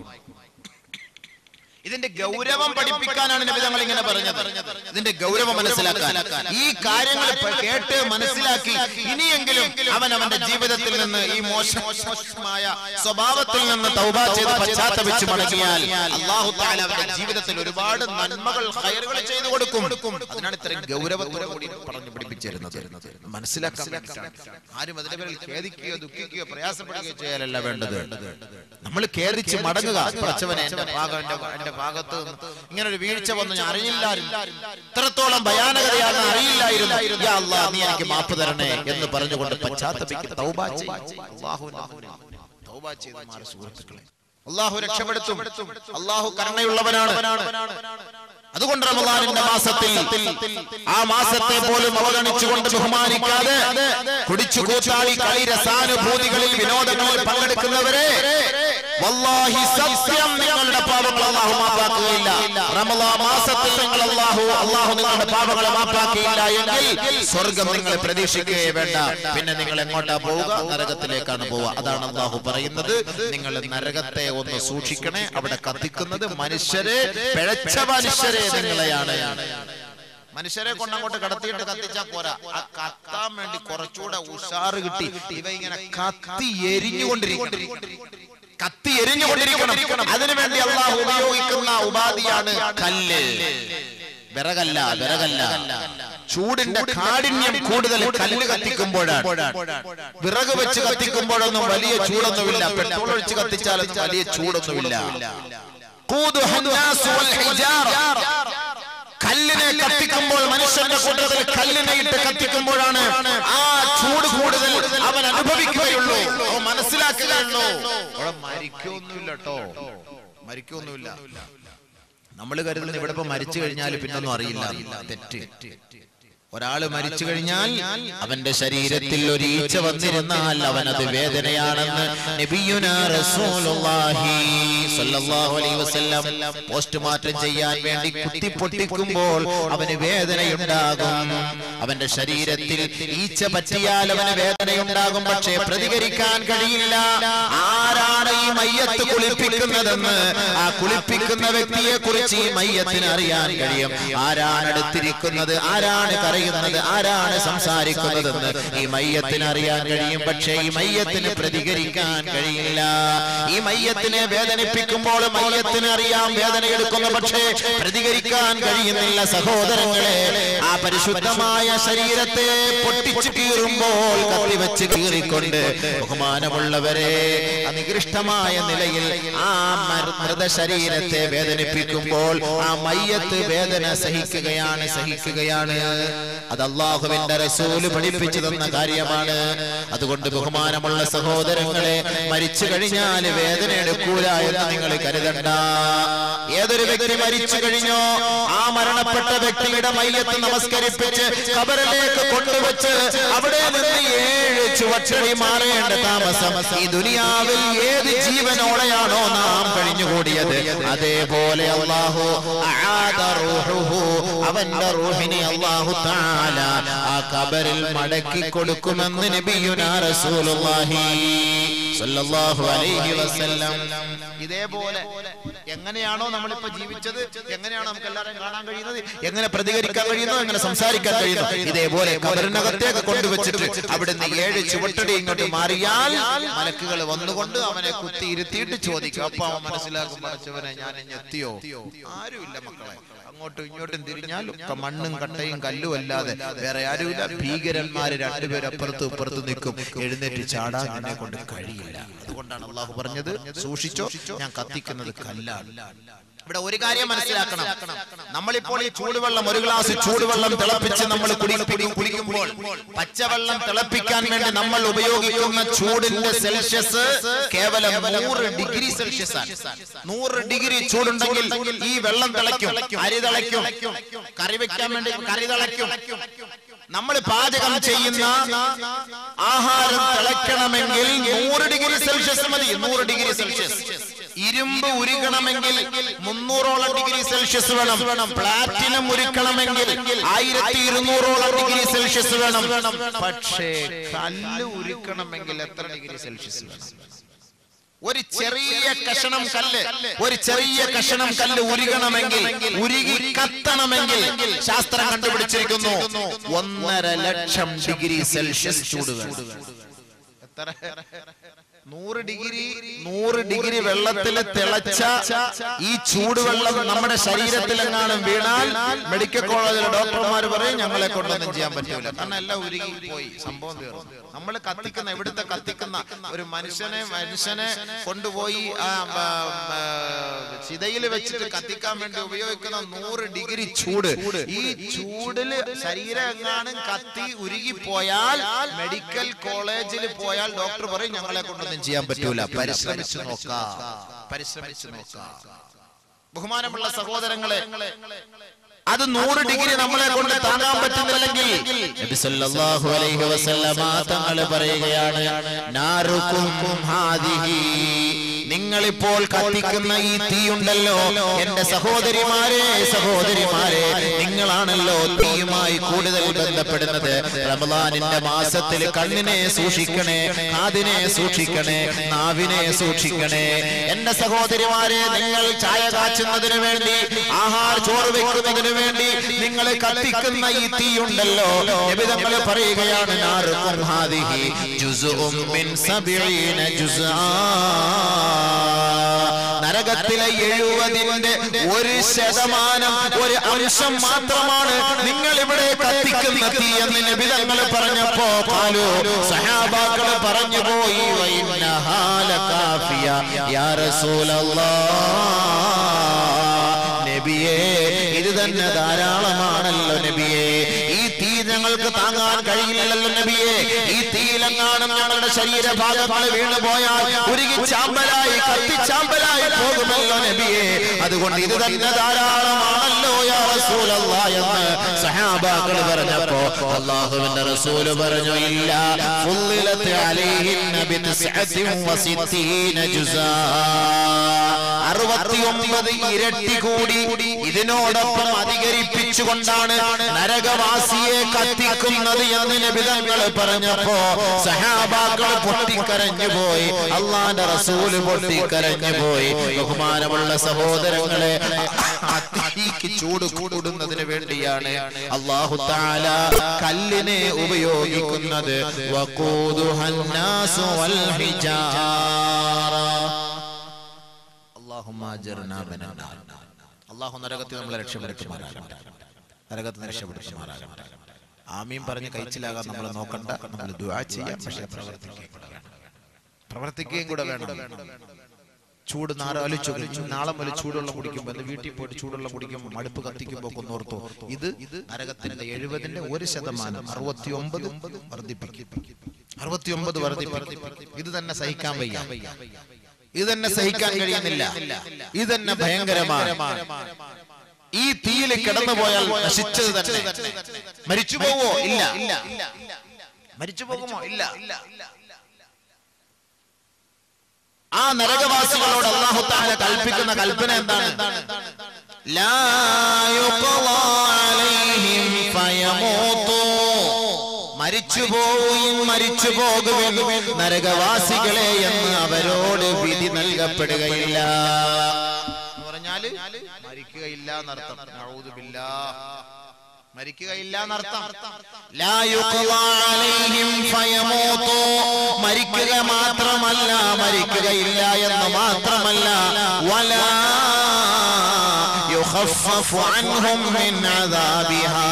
ഇതിന്റെ ഗൗരവം പഠിപ്പിക്കാനാണ് നബി തങ്ങൾ ഇങ്ങനെ പറഞ്ഞത് ഇതിന്റെ ഗൗരവം മനസ്സിലാക്കാൻ ഈ കാര്യങ്ങൾ പ- കേട്ട് മനസ്സിലാക്കി ഇനിയെങ്കിലും അവൻ അവന്റെ ജീവിതത്തിൽ നിന്ന് ഈ മോശ- മോശമായ സ്വഭാവത്തിൽ നിന്ന് തൗബ ചെയ്ത് പശ്ചാത്തപിച്ച് മടങ്ങിയാൽ അള്ളാഹു താല അവന്റെ ജീവിതത്തിൽ ഒരുപാട് നന്മകൾ ഹയറുകൾ ചെയ്തു കൊടുക്കും അതിനാണ് ഇത്രയും ഗൗരവത്തോടെ കൂടി പറഞ്ഞു പഠിപ്പിച്ചിരുന്നത് മനസ്സിലാക്കാൻ വേണ്ടിയിട്ടാണ്. ആരും അതിന്റെ പേരിൽ ഖേദിക്കുകയോ ദുഃഖിക്കുകയോ പ്രയാസപ്പെടുകയോ ചെയ്യാനല്ല വേണ്ടത് നമ്മൾ ഖേദിച്ച് മടങ്ങുക പ്രച്ചവനെ എന്റെ ഭാഗം എന്റെ എന്റെ ഭാഗത്ത് നിന്ന് ഇങ്ങനെ ഒരു വീഴ്ച വന്നു ഞാൻ അറിയില്ലായിരുന്നു ഇത്രത്തോളം ഭയാനകതയാണ് അറിയില്ലായിരുന്നു യാ അല്ലാ, നീ എനിക്ക് മാപ്പ് തരണേ എന്ന് പറഞ്ഞുകൊണ്ട് പശ്ചാത്തപിക്കും തൗബ ചെയ്യും. അല്ലാഹുവിനെ തൗബ ചെയ്ത് മാറി സുഹൃത്തുക്കളെ അള്ളാഹു രക്ഷപ്പെടുത്തും അള്ളാഹു കരുണയുള്ളവനാണ് അതുകൊണ്ട് റമദാനിന്റെ മാസത്തിൽ ആ മാസത്തെ പോലും അവഗണിച്ചുകൊണ്ട് ബഹുമാനിക്കാതെ കുടിച്ചു കൂത്താടി കളി രസാനുഭൂതികളിൽ വിനോദങ്ങളിൽ പങ്കെടുക്കുന്നവരെ വല്ലാഹി സത്യം നിങ്ങളുടെ പാപങ്ങൾ അള്ളാഹു മാപ്പാക്കുകയില്ല റമദാ മാസത്തിൽ നിങ്ങൾ അള്ളാഹു അള്ളാഹു നിങ്ങളുടെ പാപങ്ങളെ മാപ്പാക്കിയില്ല എങ്കിൽ സ്വർഗം നിങ്ങളെ പ്രതീക്ഷിക്കുകയേ വേണ്ട പിന്നെ നിങ്ങൾ എങ്ങോട്ടാ പോവുക നരകത്തിലേക്കാണ് പോവുക അതാണ് അള്ളാഹു പറയുന്നത് നിങ്ങൾ നരകത്തെ ഒന്ന് സൂക്ഷിക്കണേ അവിടെ കത്തിക്കുന്നത് മനുഷ്യരെ പിഴച്ച മനുഷ്യരെ നിങ്ങളെയാണ് മനുഷ്യരെ കൊണ്ടങ്ങോട്ട് കടത്തിയിട്ട് കത്തിച്ചാ പോരാ ആ കത്താൻ വേണ്ടി കുറച്ചുകൂടെ ഉഷാറ് കിട്ടി ഇവ ഇങ്ങനെ കത്തി എരിഞ്ഞുകൊണ്ടിരിക്കണം കത്തി എരിഞ്ഞുകൊണ്ടിരിക്കണം അതിനുവേണ്ടി അള്ളാഹു ഉപയോഗിക്കുന്ന ഉപാധിയാണ് കല്ല് വിറകല്ല വിറകല്ല ചൂടിന്റെ കാഠിന്യം കൂടുതൽ കല്ല് കത്തിക്കുമ്പോഴാണ് വിറക് വെച്ച് കത്തിക്കുമ്പോഴൊന്നും വലിയ ചൂടൊന്നുമില്ല പെട്രോൾ ഒഴിച്ച് കത്തിച്ചാലൊന്നും വലിയ ചൂടൊന്നുമില്ല ഖൂദുഹ അന്നാസു വൽ ഹിജാറ. കല്ലിനെ കത്തിക്കുമ്പോൾ മനുഷ്യന്റെ കൂട്ടത്തിൽ കല്ലിനെ ഇട്ട് കത്തിക്കുമ്പോഴാണ് ആ ചൂട് കൂടുതൽ അവൻ അനുഭവിക്കുകയുള്ളൂ അവൻ മനസ്സിലാക്കുകയുള്ളൂ അവിടെ മരിക്കൊന്നുമില്ല കേട്ടോ മരിക്കൊന്നുമില്ല നമ്മൾ കരുതുന്നത് ഇവിടെ ഇപ്പൊ മരിച്ചു കഴിഞ്ഞാൽ പിന്നൊന്നും അറിയില്ല തെറ്റ് ഒരാള് മരിച്ചു കഴിഞ്ഞാൽ അവന്റെ ശരീരത്തിൽ ഒരു ഈച്ച വന്നിരുന്നാൽ അവനത് വേദനയാണെന്ന് നബിയുനാ റസൂലുള്ളാഹി സ്വല്ലല്ലാഹു അലൈഹി വസല്ലം പോസ്റ്റ്മോർട്ടം ചെയ്യാൻ വേണ്ടി കുത്തി പൊട്ടിക്കുമ്പോൾ അവന് വേദനയുണ്ടാകും അവന്റെ ശരീരത്തിൽ ഈച്ച പറ്റിയാൽ അവന് വേദനയുണ്ടാകും പക്ഷേ പ്രതികരിക്കാൻ കഴിയില്ല ആരാണ് ഈ മയ്യത്ത് കുളിപ്പിക്കുന്നതെന്ന് ആ കുളിപ്പിക്കുന്ന വ്യക്തിയെ കുറിച്ച് ഈ മയ്യത്തിന് അറിയാൻ കഴിയും ആരാണ് അടുത്തിരിക്കുന്നത് ആരാണ് കരയുന്നത് ആരാണ് സംസാരിക്കുന്നതെന്ന് ഈ മയ്യത്തിന് അറിയാൻ കഴിയും പക്ഷേ ഈ മയ്യത്തിന് പ്രതികരിക്കാൻ കഴിയില്ല ഈ മയ്യത്തിനെ വേദനിപ്പിക്കുമ്പോൾ മയ്യത്തിന് അറിയാം വേദന എടുക്കുന്നു പക്ഷേ പ്രതികരിക്കാൻ കഴിയുന്നില്ല സഹോദരങ്ങളെ ആ പരിശുദ്ധമായ ശരീരത്തെ പൊട്ടിച്ചു കീറുമ്പോൾ കത്തിവെച്ച് കീറിക്കൊണ്ട് ബഹുമാനമുള്ളവരെ നികൃഷ്ടമായ നിലയിൽ ആ മര- മൃതശരീരത്തെ വേദനിപ്പിക്കുമ്പോൾ ആ മയ്യത്ത് വേദന സഹിക്കുകയാണ് സഹിക്കുകയാണ് അത് അള്ളാഹുവിന്റെ റസൂല് പഠിപ്പിച്ചു തന്ന കാര്യമാണ് അതുകൊണ്ട് ബഹുമാനമുള്ള സഹോദരങ്ങളെ മരിച്ചു കഴിഞ്ഞാൽ വേദന എടുക്കൂല എന്ന് നിങ്ങൾ കരുതണ്ട ഏതൊരു വ്യക്തി മരിച്ചു കഴിഞ്ഞോ ആ മരണപ്പെട്ട വ്യക്തിയുടെ മയ്യത്ത് നമസ്കരിപ്പിച്ച് കബറിലേക്ക് കൊണ്ടുവച്ച് അവിടെ നിന്ന് ഏഴ് ചുവച്ചടി മാറേണ്ട താമസം ഈ ദുനിയാവിൽ ഏത് ജീവനോടെയാണോ നാം കഴിഞ്ഞുകൂടിയത് അതേപോലെ അള്ളാഹു അആദ റൂഹുഹു, അവന്റെ റൂഹിനെ അള്ളാഹു താല ആ കബറിൽ മടക്കി കൊടുക്കുമെന്ന് നബിയുനാ റസൂലുള്ളാഹി സ്വല്ലല്ലാഹു അലൈഹി വസല്ലം ഇതേപോലെ എങ്ങനെയാണോ നമ്മളിപ്പോ ജീവിച്ചത് എങ്ങനെയാണോ നമുക്ക് എല്ലാവരെയും കാണാൻ കഴിയുന്നത് എങ്ങനെ പ്രതികരിക്കാൻ കഴിയുന്നു എങ്ങനെ സംസാരിക്കാൻ കഴിയുന്നു ഇതേപോലെ കബറിനകത്തേക്ക് കൊണ്ടുവച്ചിട്ട് അവിടുന്ന് ഏഴ് ചുവട്ടടി ഇങ്ങോട്ട് മാറിയാൽ മലക്കുകൾ വന്നുകൊണ്ട് അവനെ കുത്തി ഇരുത്തിയിട്ട് ചോദിക്കും അപ്പൊ അവൻ മനസ്സിലാക്കും പഠിച്ചവനെ ഞാൻ ഇനി എത്തിയോ ആരുമില്ല മക്കളെ അങ്ങോട്ടും ഇങ്ങോട്ടും തിരിഞ്ഞാൽ ഒക്കെ മണ്ണും കട്ടയും കല്ലും അല്ലാതെ വേറെ ആരുമില്ല ഭീകരന്മാര് രണ്ടുപേരും അപ്പുറത്തും ഇപ്പുറത്തും നിൽക്കും എഴുന്നേറ്റ് ചാടാൻ എന്നെ കൊണ്ട് കഴിയില്ല അതുകൊണ്ടാണ് അള്ളാഹു പറഞ്ഞത് സൂക്ഷിച്ചോ ഞാൻ കത്തിക്കുന്നത് കല്ലാണ് ഇവിടെ ഒരു കാര്യം മനസ്സിലാക്കണം നമ്മളിപ്പോൾ ഈ ചൂടുവെള്ളം ഒരു ഗ്ലാസ് ചൂടുവെള്ളം തിളപ്പിച്ച് നമ്മൾ കുടിപ്പിക്കും കുടിക്കുമ്പോൾ പച്ചവെള്ളം തിളപ്പിക്കാൻ വേണ്ടി നമ്മൾ ഉപയോഗിക്കുന്ന ചൂടിന്റെ സെൽഷ്യസ് കേവലം നൂറ് ഡിഗ്രി സെൽഷ്യസ് ആണ് നൂറ് ഡിഗ്രി ചൂടുണ്ടെങ്കിൽ ഈ വെള്ളം തിളയ്ക്കും അരി തിളയ്ക്കും കറി വെക്കാൻ വേണ്ടി കറി തിളയ്ക്കും നമ്മൾ പാചകം ചെയ്യുന്ന ആഹാരം തിളയ്ക്കണമെങ്കിൽ നൂറ് ഡിഗ്രി സെൽഷ്യസ് മതി നൂറ് ഡിഗ്രി സെൽഷ്യസ് ഇരുമ്പ് ഉരുകണമെങ്കിൽ മുന്നൂറോളം ഡിഗ്രി സെൽഷ്യസ് വേണം പ്ലാറ്റിനം ഉരുക്കണമെങ്കിൽ ആയിരത്തി ഇരുന്നൂറോളം ഡിഗ്രി സെൽഷ്യസ് വേണം പക്ഷേ കല്ല് ഉരുക്കണമെങ്കിൽ എത്ര ഡിഗ്രി സെൽഷ്യസ് വേണം ഒരു ചെറിയ കഷണം കല്ല് ഒരു ചെറിയ കഷണം കല്ല് ഉരുകണമെങ്കിൽ ഉരുകി കത്തണമെങ്കിൽ ശാസ്ത്രം കണ്ടുപിടിച്ചിരിക്കുന്നു ഒന്നര ലക്ഷം ഡിഗ്രി സെൽഷ്യസ് ചൂട് വേണം എത്ര നൂറ് ഡിഗ്രി നൂറ് ഡിഗ്രി വെള്ളത്തിൽ തിളച്ച ഈ ചൂടുവെള്ളം നമ്മുടെ ശരീരത്തിലെങ്ങാനും വീണാൽ മെഡിക്കൽ കോളേജിലെ ഡോക്ടർമാർ പറയും ഞങ്ങളെ കൊണ്ടൊന്നും ചെയ്യാൻ പറ്റൂല കാരണം എല്ലാം ഉരുകി പോയി സംഭവം തീർന്നു നമ്മൾ കത്തിക്കുന്ന ഇവിടുത്തെ കത്തിക്കുന്ന ഒരു മനുഷ്യനെ മനുഷ്യനെ കൊണ്ടുപോയി ആ ചിതയിൽ വെച്ചിട്ട് കത്തിക്കാൻ വേണ്ടി ഉപയോഗിക്കുന്ന നൂറ് ഡിഗ്രി ചൂട് ഈ ചൂടില് ശരീരം എങ്ങാനും കത്തി ഉരുകിപ്പോയാൽ മെഡിക്കൽ കോളേജിൽ പോയാൽ ഡോക്ടർ പറയും ഞങ്ങളെ കൊണ്ടൊന്നും ചെയ്യാൻ പറ്റൂല പരിശ്രമിച്ചു നോക്കാം പരിശ്രമിച്ചു നോക്കാം ബഹുമാനമുള്ള സഹോദരങ്ങളെ അത് നൂറ് ഡിഗ്രി നമ്മളെ കൊണ്ട് താങ്ങാൻ പറ്റുന്നില്ലെങ്കിൽ നബി സല്ലല്ലാഹു അലൈഹി വസല്ലമ തങ്ങൾ പറയുകയാണ് നാറുക്കും ഹാദിഹി നിങ്ങളിപ്പോൾ കത്തിക്കുന്ന ഈ തീയുണ്ടല്ലോ എന്റെ സഹോദരിമാരെ സഹോദരിമാരെ നിങ്ങളാണല്ലോ തീയുമായി കൂടുതൽ ബന്ധപ്പെടുന്നത് റമദാനിന്റെ മാസത്തിൽ കണ്ണിനെ സൂക്ഷിക്കണേ കാതിനെ സൂക്ഷിക്കണേ നാവിനെ സൂക്ഷിക്കണേ എന്റെ സഹോദരിമാരെ നിങ്ങൾ ചായ കാച്ചുന്നതിന് വേണ്ടി ആഹാര ചോറ് വെക്കുന്നതിന് വേണ്ടി നിങ്ങൾ കത്തിക്കുന്ന ഈ തീയുണ്ടല്ലോ നബിതങ്ങൾ പറയുകയാണ് നാറുക്കും ഹാദിഹി ജുസുഉം മിൻ സബീന ജുസ്ആ നരകത്തിലെ എഴുപതിന്റെ ഒരു ശതമാനം ഒരു അംശം മാത്രമാണ് നിങ്ങൾ ഇവിടെ കത്തിക്കുന്ന തീ എന്ന് നബിതങ്ങൾ പറഞ്ഞപ്പോ പാലു സഹാബാക്കൾ പറഞ്ഞു പോയി വൈന്നഹാല കാഫിയ യാ റസൂലല്ലാഹ് നബിയേ ഇത് തന്നെ ധാരാളമാണല്ലോ നബിയേ ഈ തീ ഞങ്ങൾക്ക് താങ്ങാൻ കഴിയില്ലല്ലോ നബിയേ ഈ തീയിലെങ്ങാനും ഞങ്ങളുടെ ശരീരഭാഗങ്ങൾ വീണു പോയാൽ ഉരുകി ചാമ്പലായി കത്തി ചാമ്പലായി പോകുമല്ലോ നബിയേ അതുകൊണ്ട് ഇത് തന്നെ ധാരാളമാണല്ലോ യാ റസൂലല്ലാ എന്ന് സഹാബാക്കൾ പറഞ്ഞപ്പോ അള്ളാഹുവിന്റെ റസൂല് പറഞ്ഞു ഇല്ല ഫുള്ളിലത്ത് അലൈഹിന്ന ബിത്സ്അത്തിൻ വസിത്തീന ജുസാ അറുപത്തിയൊമ്പത് ഇരട്ടി കൂടി ഇതിനോടൊപ്പം അധികരിപ്പിച്ചുകൊണ്ടാണ് നരകവാസിയെ കത്തി കത്തിക്കുന്നത് എന്ന് നബിതങ്ങൾ പറഞ്ഞപ്പോ സഹാബാക്കൾ പൊട്ടിക്കരഞ്ഞു പോയി അള്ളാന്റെ റസൂല് പൊട്ടിക്കരഞ്ഞു പോയി ബഹുമാനമുള്ള സഹോദരങ്ങളെ ആ തീക്ക് ചൂട് കൂടുന്നതിന് വേണ്ടിയാണ് അള്ളാഹു താല കല്ലിനെ ഉപയോഗിക്കുന്നത് വഖൂദുഹൻ നാസു വൽ ഹിജാറ അല്ലാഹുമ്മ അജിർനാ മിനന്നാർ. അള്ളാഹു നരകത്തിൽ നമ്മളെ രക്ഷപ്പെടുത്തുമാറാകട്ടെ നരകത്തിൽ നിന്ന് രക്ഷപ്പെടുത്തുമാറാകട്ടെ ആമീൻ പറഞ്ഞ് കഴിച്ചിലാകാൻ നമ്മൾ നോക്കണ്ട നമ്മൾ ദുആ ചെയ്യാം പക്ഷെ പ്രവർത്തിക്കുകയും കൂടെ വേണം പ്രവർത്തിക്കുകയും കൂടെ വേണം ചൂട് നാരാലിച്ചു നാളെ മുതൽ ചൂടുള്ള കുടിക്കുമ്പോൾ എന്ന് വീട്ടിൽ പോയിട്ട് ചൂടുള്ള കുടിക്കുമ്പോൾ മടുപ്പ് കത്തിക്കുമ്പോൾ ഒന്നോർത്തോ ഇത് നരകത്തിന്റെ എഴുപതിന്റെ ഒരു ശതമാനം അറുപത്തി ഒമ്പത് വർദ്ധിപ്പിക്കും അറുപത്തി ഒമ്പത് വർദ്ധിപ്പിക്കും ഇത് തന്നെ സഹിക്കാൻ വയ്യ ഇത് തന്നെ സഹിക്കാൻ കഴിയുന്നില്ല ഇത് തന്നെ ഭയങ്കരമാണ് ഈ തീയിൽ കിടന്നുപോയാൽ നശിച്ചത് തന്നെ മരിച്ചു പോവോ ഇല്ല മരിച്ചു പോകുമോ ഇല്ല ആ നരകവാസികളോട് അള്ളാഹു താല കൽപ്പിക്കുന്ന കൽപ്പന എന്താണ് ലാ യുഖ്ളാ അലൈഹിം ഫയമൂതൂ. മരിച്ചു പോവുകയും മരിച്ചു പോകുകയും നരകവാസികളെ എന്ന് അവരോട് വിധി നൽകപ്പെടുകയില്ല എന്ന് പറഞ്ഞാല് മരിക്കുകയില്ല എന്നർത്ഥം നഊദു ബില്ലാഹ്. മരിക്കുകയില്ല എന്നർത്ഥം ലാ യുഖ്ളാ അലൈഹിം ഫയമൂതൂ. മരിക്കുക മാത്രമല്ല മരിക്കുകയില്ല എന്ന് മാത്രമല്ല വലാ യുഖഫഫു അൻഹും മിൻ അദാബിഹാ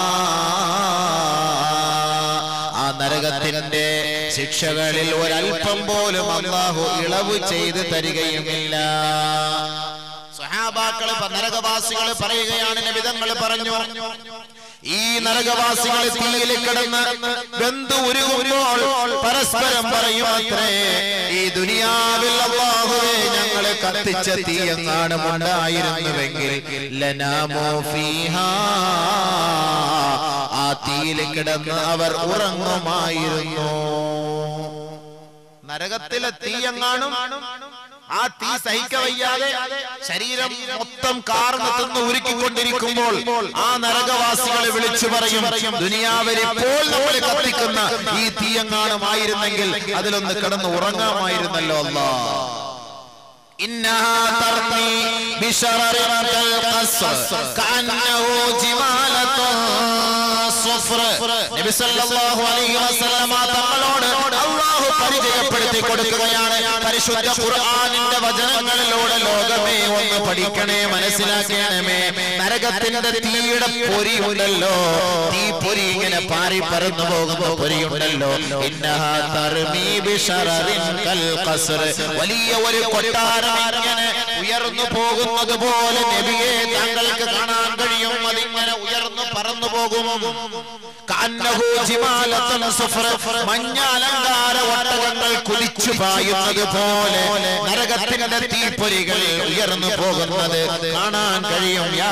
ആ നരകത്തിന്റെ ശിക്ഷകളിൽ ഒരല്പം പോലും അള്ളാഹു ഇളവ് ചെയ്ത് തരികയുമില്ല സഹാബാക്കള് പ- നരകവാസികള് പറയുകയാണ് നബിതങ്ങൾ പറഞ്ഞു ഈ നരകവാസികൾ തീയിൽ കിടന്ന് ബന്ധു ഉരുകുമ്പോൾ പരസ്പരം പറയും അത്രേ ഈ ദുനിയാവിൽ അള്ളാഹുവേ ഞങ്ങളെ കത്തിച്ച തീയെങ്ങാനും ഉണ്ടായിരുന്നുവെങ്കിൽ ലനാമോ ഫീഹാ ആ തീയിൽ കിടന്ന് അവർ ഉറങ്ങുമായിരുന്നു നരകത്തിലെ തീയെങ്ങാനും ആ തീ സഹിക്കവയ്യാതെ ശരീരം മൊത്തം കാർന്ന് തിന്ന് ഉരുക്കിക്കൊണ്ടിരിക്കുമ്പോൾ ആ നരകവാസികളെ വിളിച്ചു പറയും ദുനിയാവിൽ ഇപ്പോൾ നമ്മൾ കത്തിക്കുന്ന ഈ തീയെങ്ങാനുമായിരുന്നെങ്കിൽ അതിലൊന്ന് കിടന്ന് ഉറങ്ങാമായിരുന്നല്ലോ അല്ലാ إنها ترمي بشرر كالقصر كأنه جمالة صفر നബി സല്ലല്ലാഹു അലൈഹി വസല്ലമ തങ്ങളോട് അല്ലാഹു പരിചയപ്പെടുത്തി കൊടുക്കുകയാണ് പരിശുദ്ധ ഖുർആനിന്റെ വചനങ്ങളിലൂടെ ലോകമേ ഒന്ന് പഠിക്കണേ മനസ്സിലാക്കണമേ നരകത്തിന്റെ തീയുടെ പൊരി ഉണ്ടല്ലോ തീ പൊരി ഇങ്ങനെ പാറി പറന്നു പോകുന്ന പൊരിയുണ്ടല്ലോ ഇന്നഹാ തർമീ ബിശററിൻ കൽ ഖസ്ർ വലിയ ഒരു കൊട്ടാരം ഇങ്ങനെ ഉയർന്നു പോകുന്നത് പോലെ നബിയെ താങ്കൾക്ക് കാണാൻ കഴിയും അതിങ്ങനെ ഉയർന്നു പറന്നു പോകും കഅന്നഹു ജിമാലത്തുൻ സുഫ്ര. മഞ്ഞ അലങ്കാര ഒട്ടകങ്ങൾ കുതിച്ചു പായുന്നത് പോലെ നരകത്തിന്റെ തീപ്പൊരികൾ ഉയർന്നു പോകുന്നത് കാണാൻ കഴിയും യാ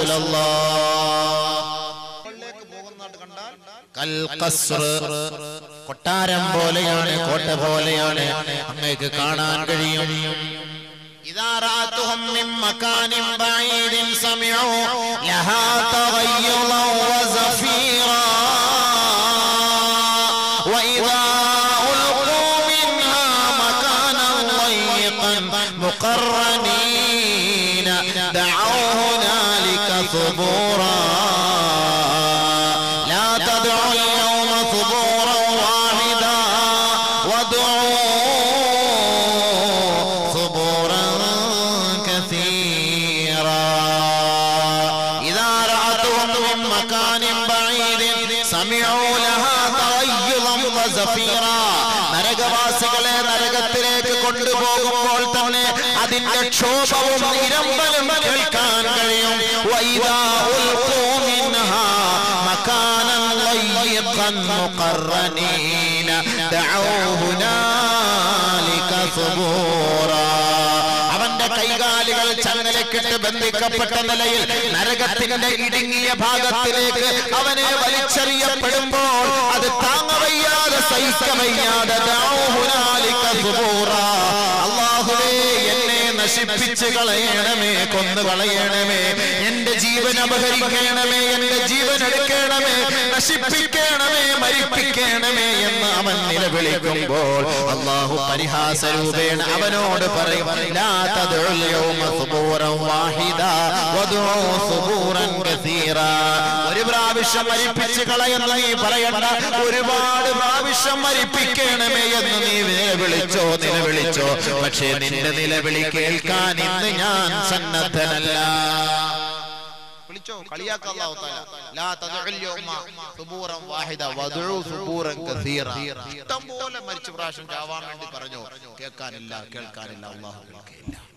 റസൂലല്ലാഹ് കൊട്ടാരം പോലെയാണ് കോട്ട പോലെയാണ് അങ്ങേക്ക് കാണാൻ കഴിയും إذا رأتهم من مكان بعيد سمعوا لها تغيظا وزفيرا وإذا ألقوا منها مكانا ضيقا مقرنين دعوا هنالك ثبورا لا تدعوا اليوم ثبورا واحدا وادعوا ثبورا كثيرا إذا رأتهم من مكان بعيد سمعوا لها تغيظا وزفيرا നരകവാസികളെ നരകത്തിലേക്ക് കൊണ്ടുപോകുമ്പോൾ തന്നെ അതിന്റെ ക്ഷോഭവും ഇരമ്പലും കേൾക്കാൻ കഴിയും وإذا ألقوا منها مكانا ضيقا مقرنين دعوا هنالك ثبورا അവന്റെ കൈകാലുകൾ ചങ്ങലക്കിട്ട് ബന്ധിക്കപ്പെട്ട നിലയിൽ നരകത്തിന്റെ ഇടുങ്ങിയ ഭാഗത്തിലേക്ക് അവനെ വലിച്ചെറിയപ്പെടുമ്പോൾ അത് താങ്ങവയ്യാതെ സഹിക്കവയ്യാതെ ദാഉ ഹുനാലിക സുബൂറ. അല്ലാഹുവേ എന്നെ നശിപ്പിച്ച് കളയണമേ കൊന്നു കളയണമേ എന്റെ ജീവൻ അപഹരിക്കണമേ എന്റെ ജീവൻ എടുക്കണമേ നശിപ്പിക്കണമേ മരിപ്പിക്കണമേ എന്ന് അവൻ നിലവിളിക്കുമ്പോൾ അള്ളാഹു പരിഹാസ രൂപേണ അവനോട് പറയും ലാ തദ്ഉൽ യൗമ സുബൂറൻ വാഹിദ വദ്ഉ സുബൂറൻ കസീറാ ഒരു പ്രാവശ്യം മരിപ്പിച്ച് കളയെന്ന് നീ പറയണ്ട ഒരുപാട് പ്രാവശ്യം മരിപ്പിക്കണമേ എന്ന് നീ നിലവിളിച്ചോ നിലവിളിച്ചോ പക്ഷേ നിന്റെ നിലവിളി കേൾക്കാൻ ഇന്ന് ഞാൻ സന്നദ്ധനല്ല വിളിച്ചോ കളിയാക്ക അല്ലാഹു തആല ലാ തദ്ഉൽ യൗമ സുബൂറൻ വാഹിദ വദ്ഉ സുബൂറൻ കസീറ ഇഷ്ടം പോലെ മരിച്ച പ്രാവശ്യം ചാവാൻ വേണ്ടി പറഞ്ഞു കേൾക്കാനില്ല കേൾക്കാനില്ല അല്ലാഹു കേൾക്കില്ല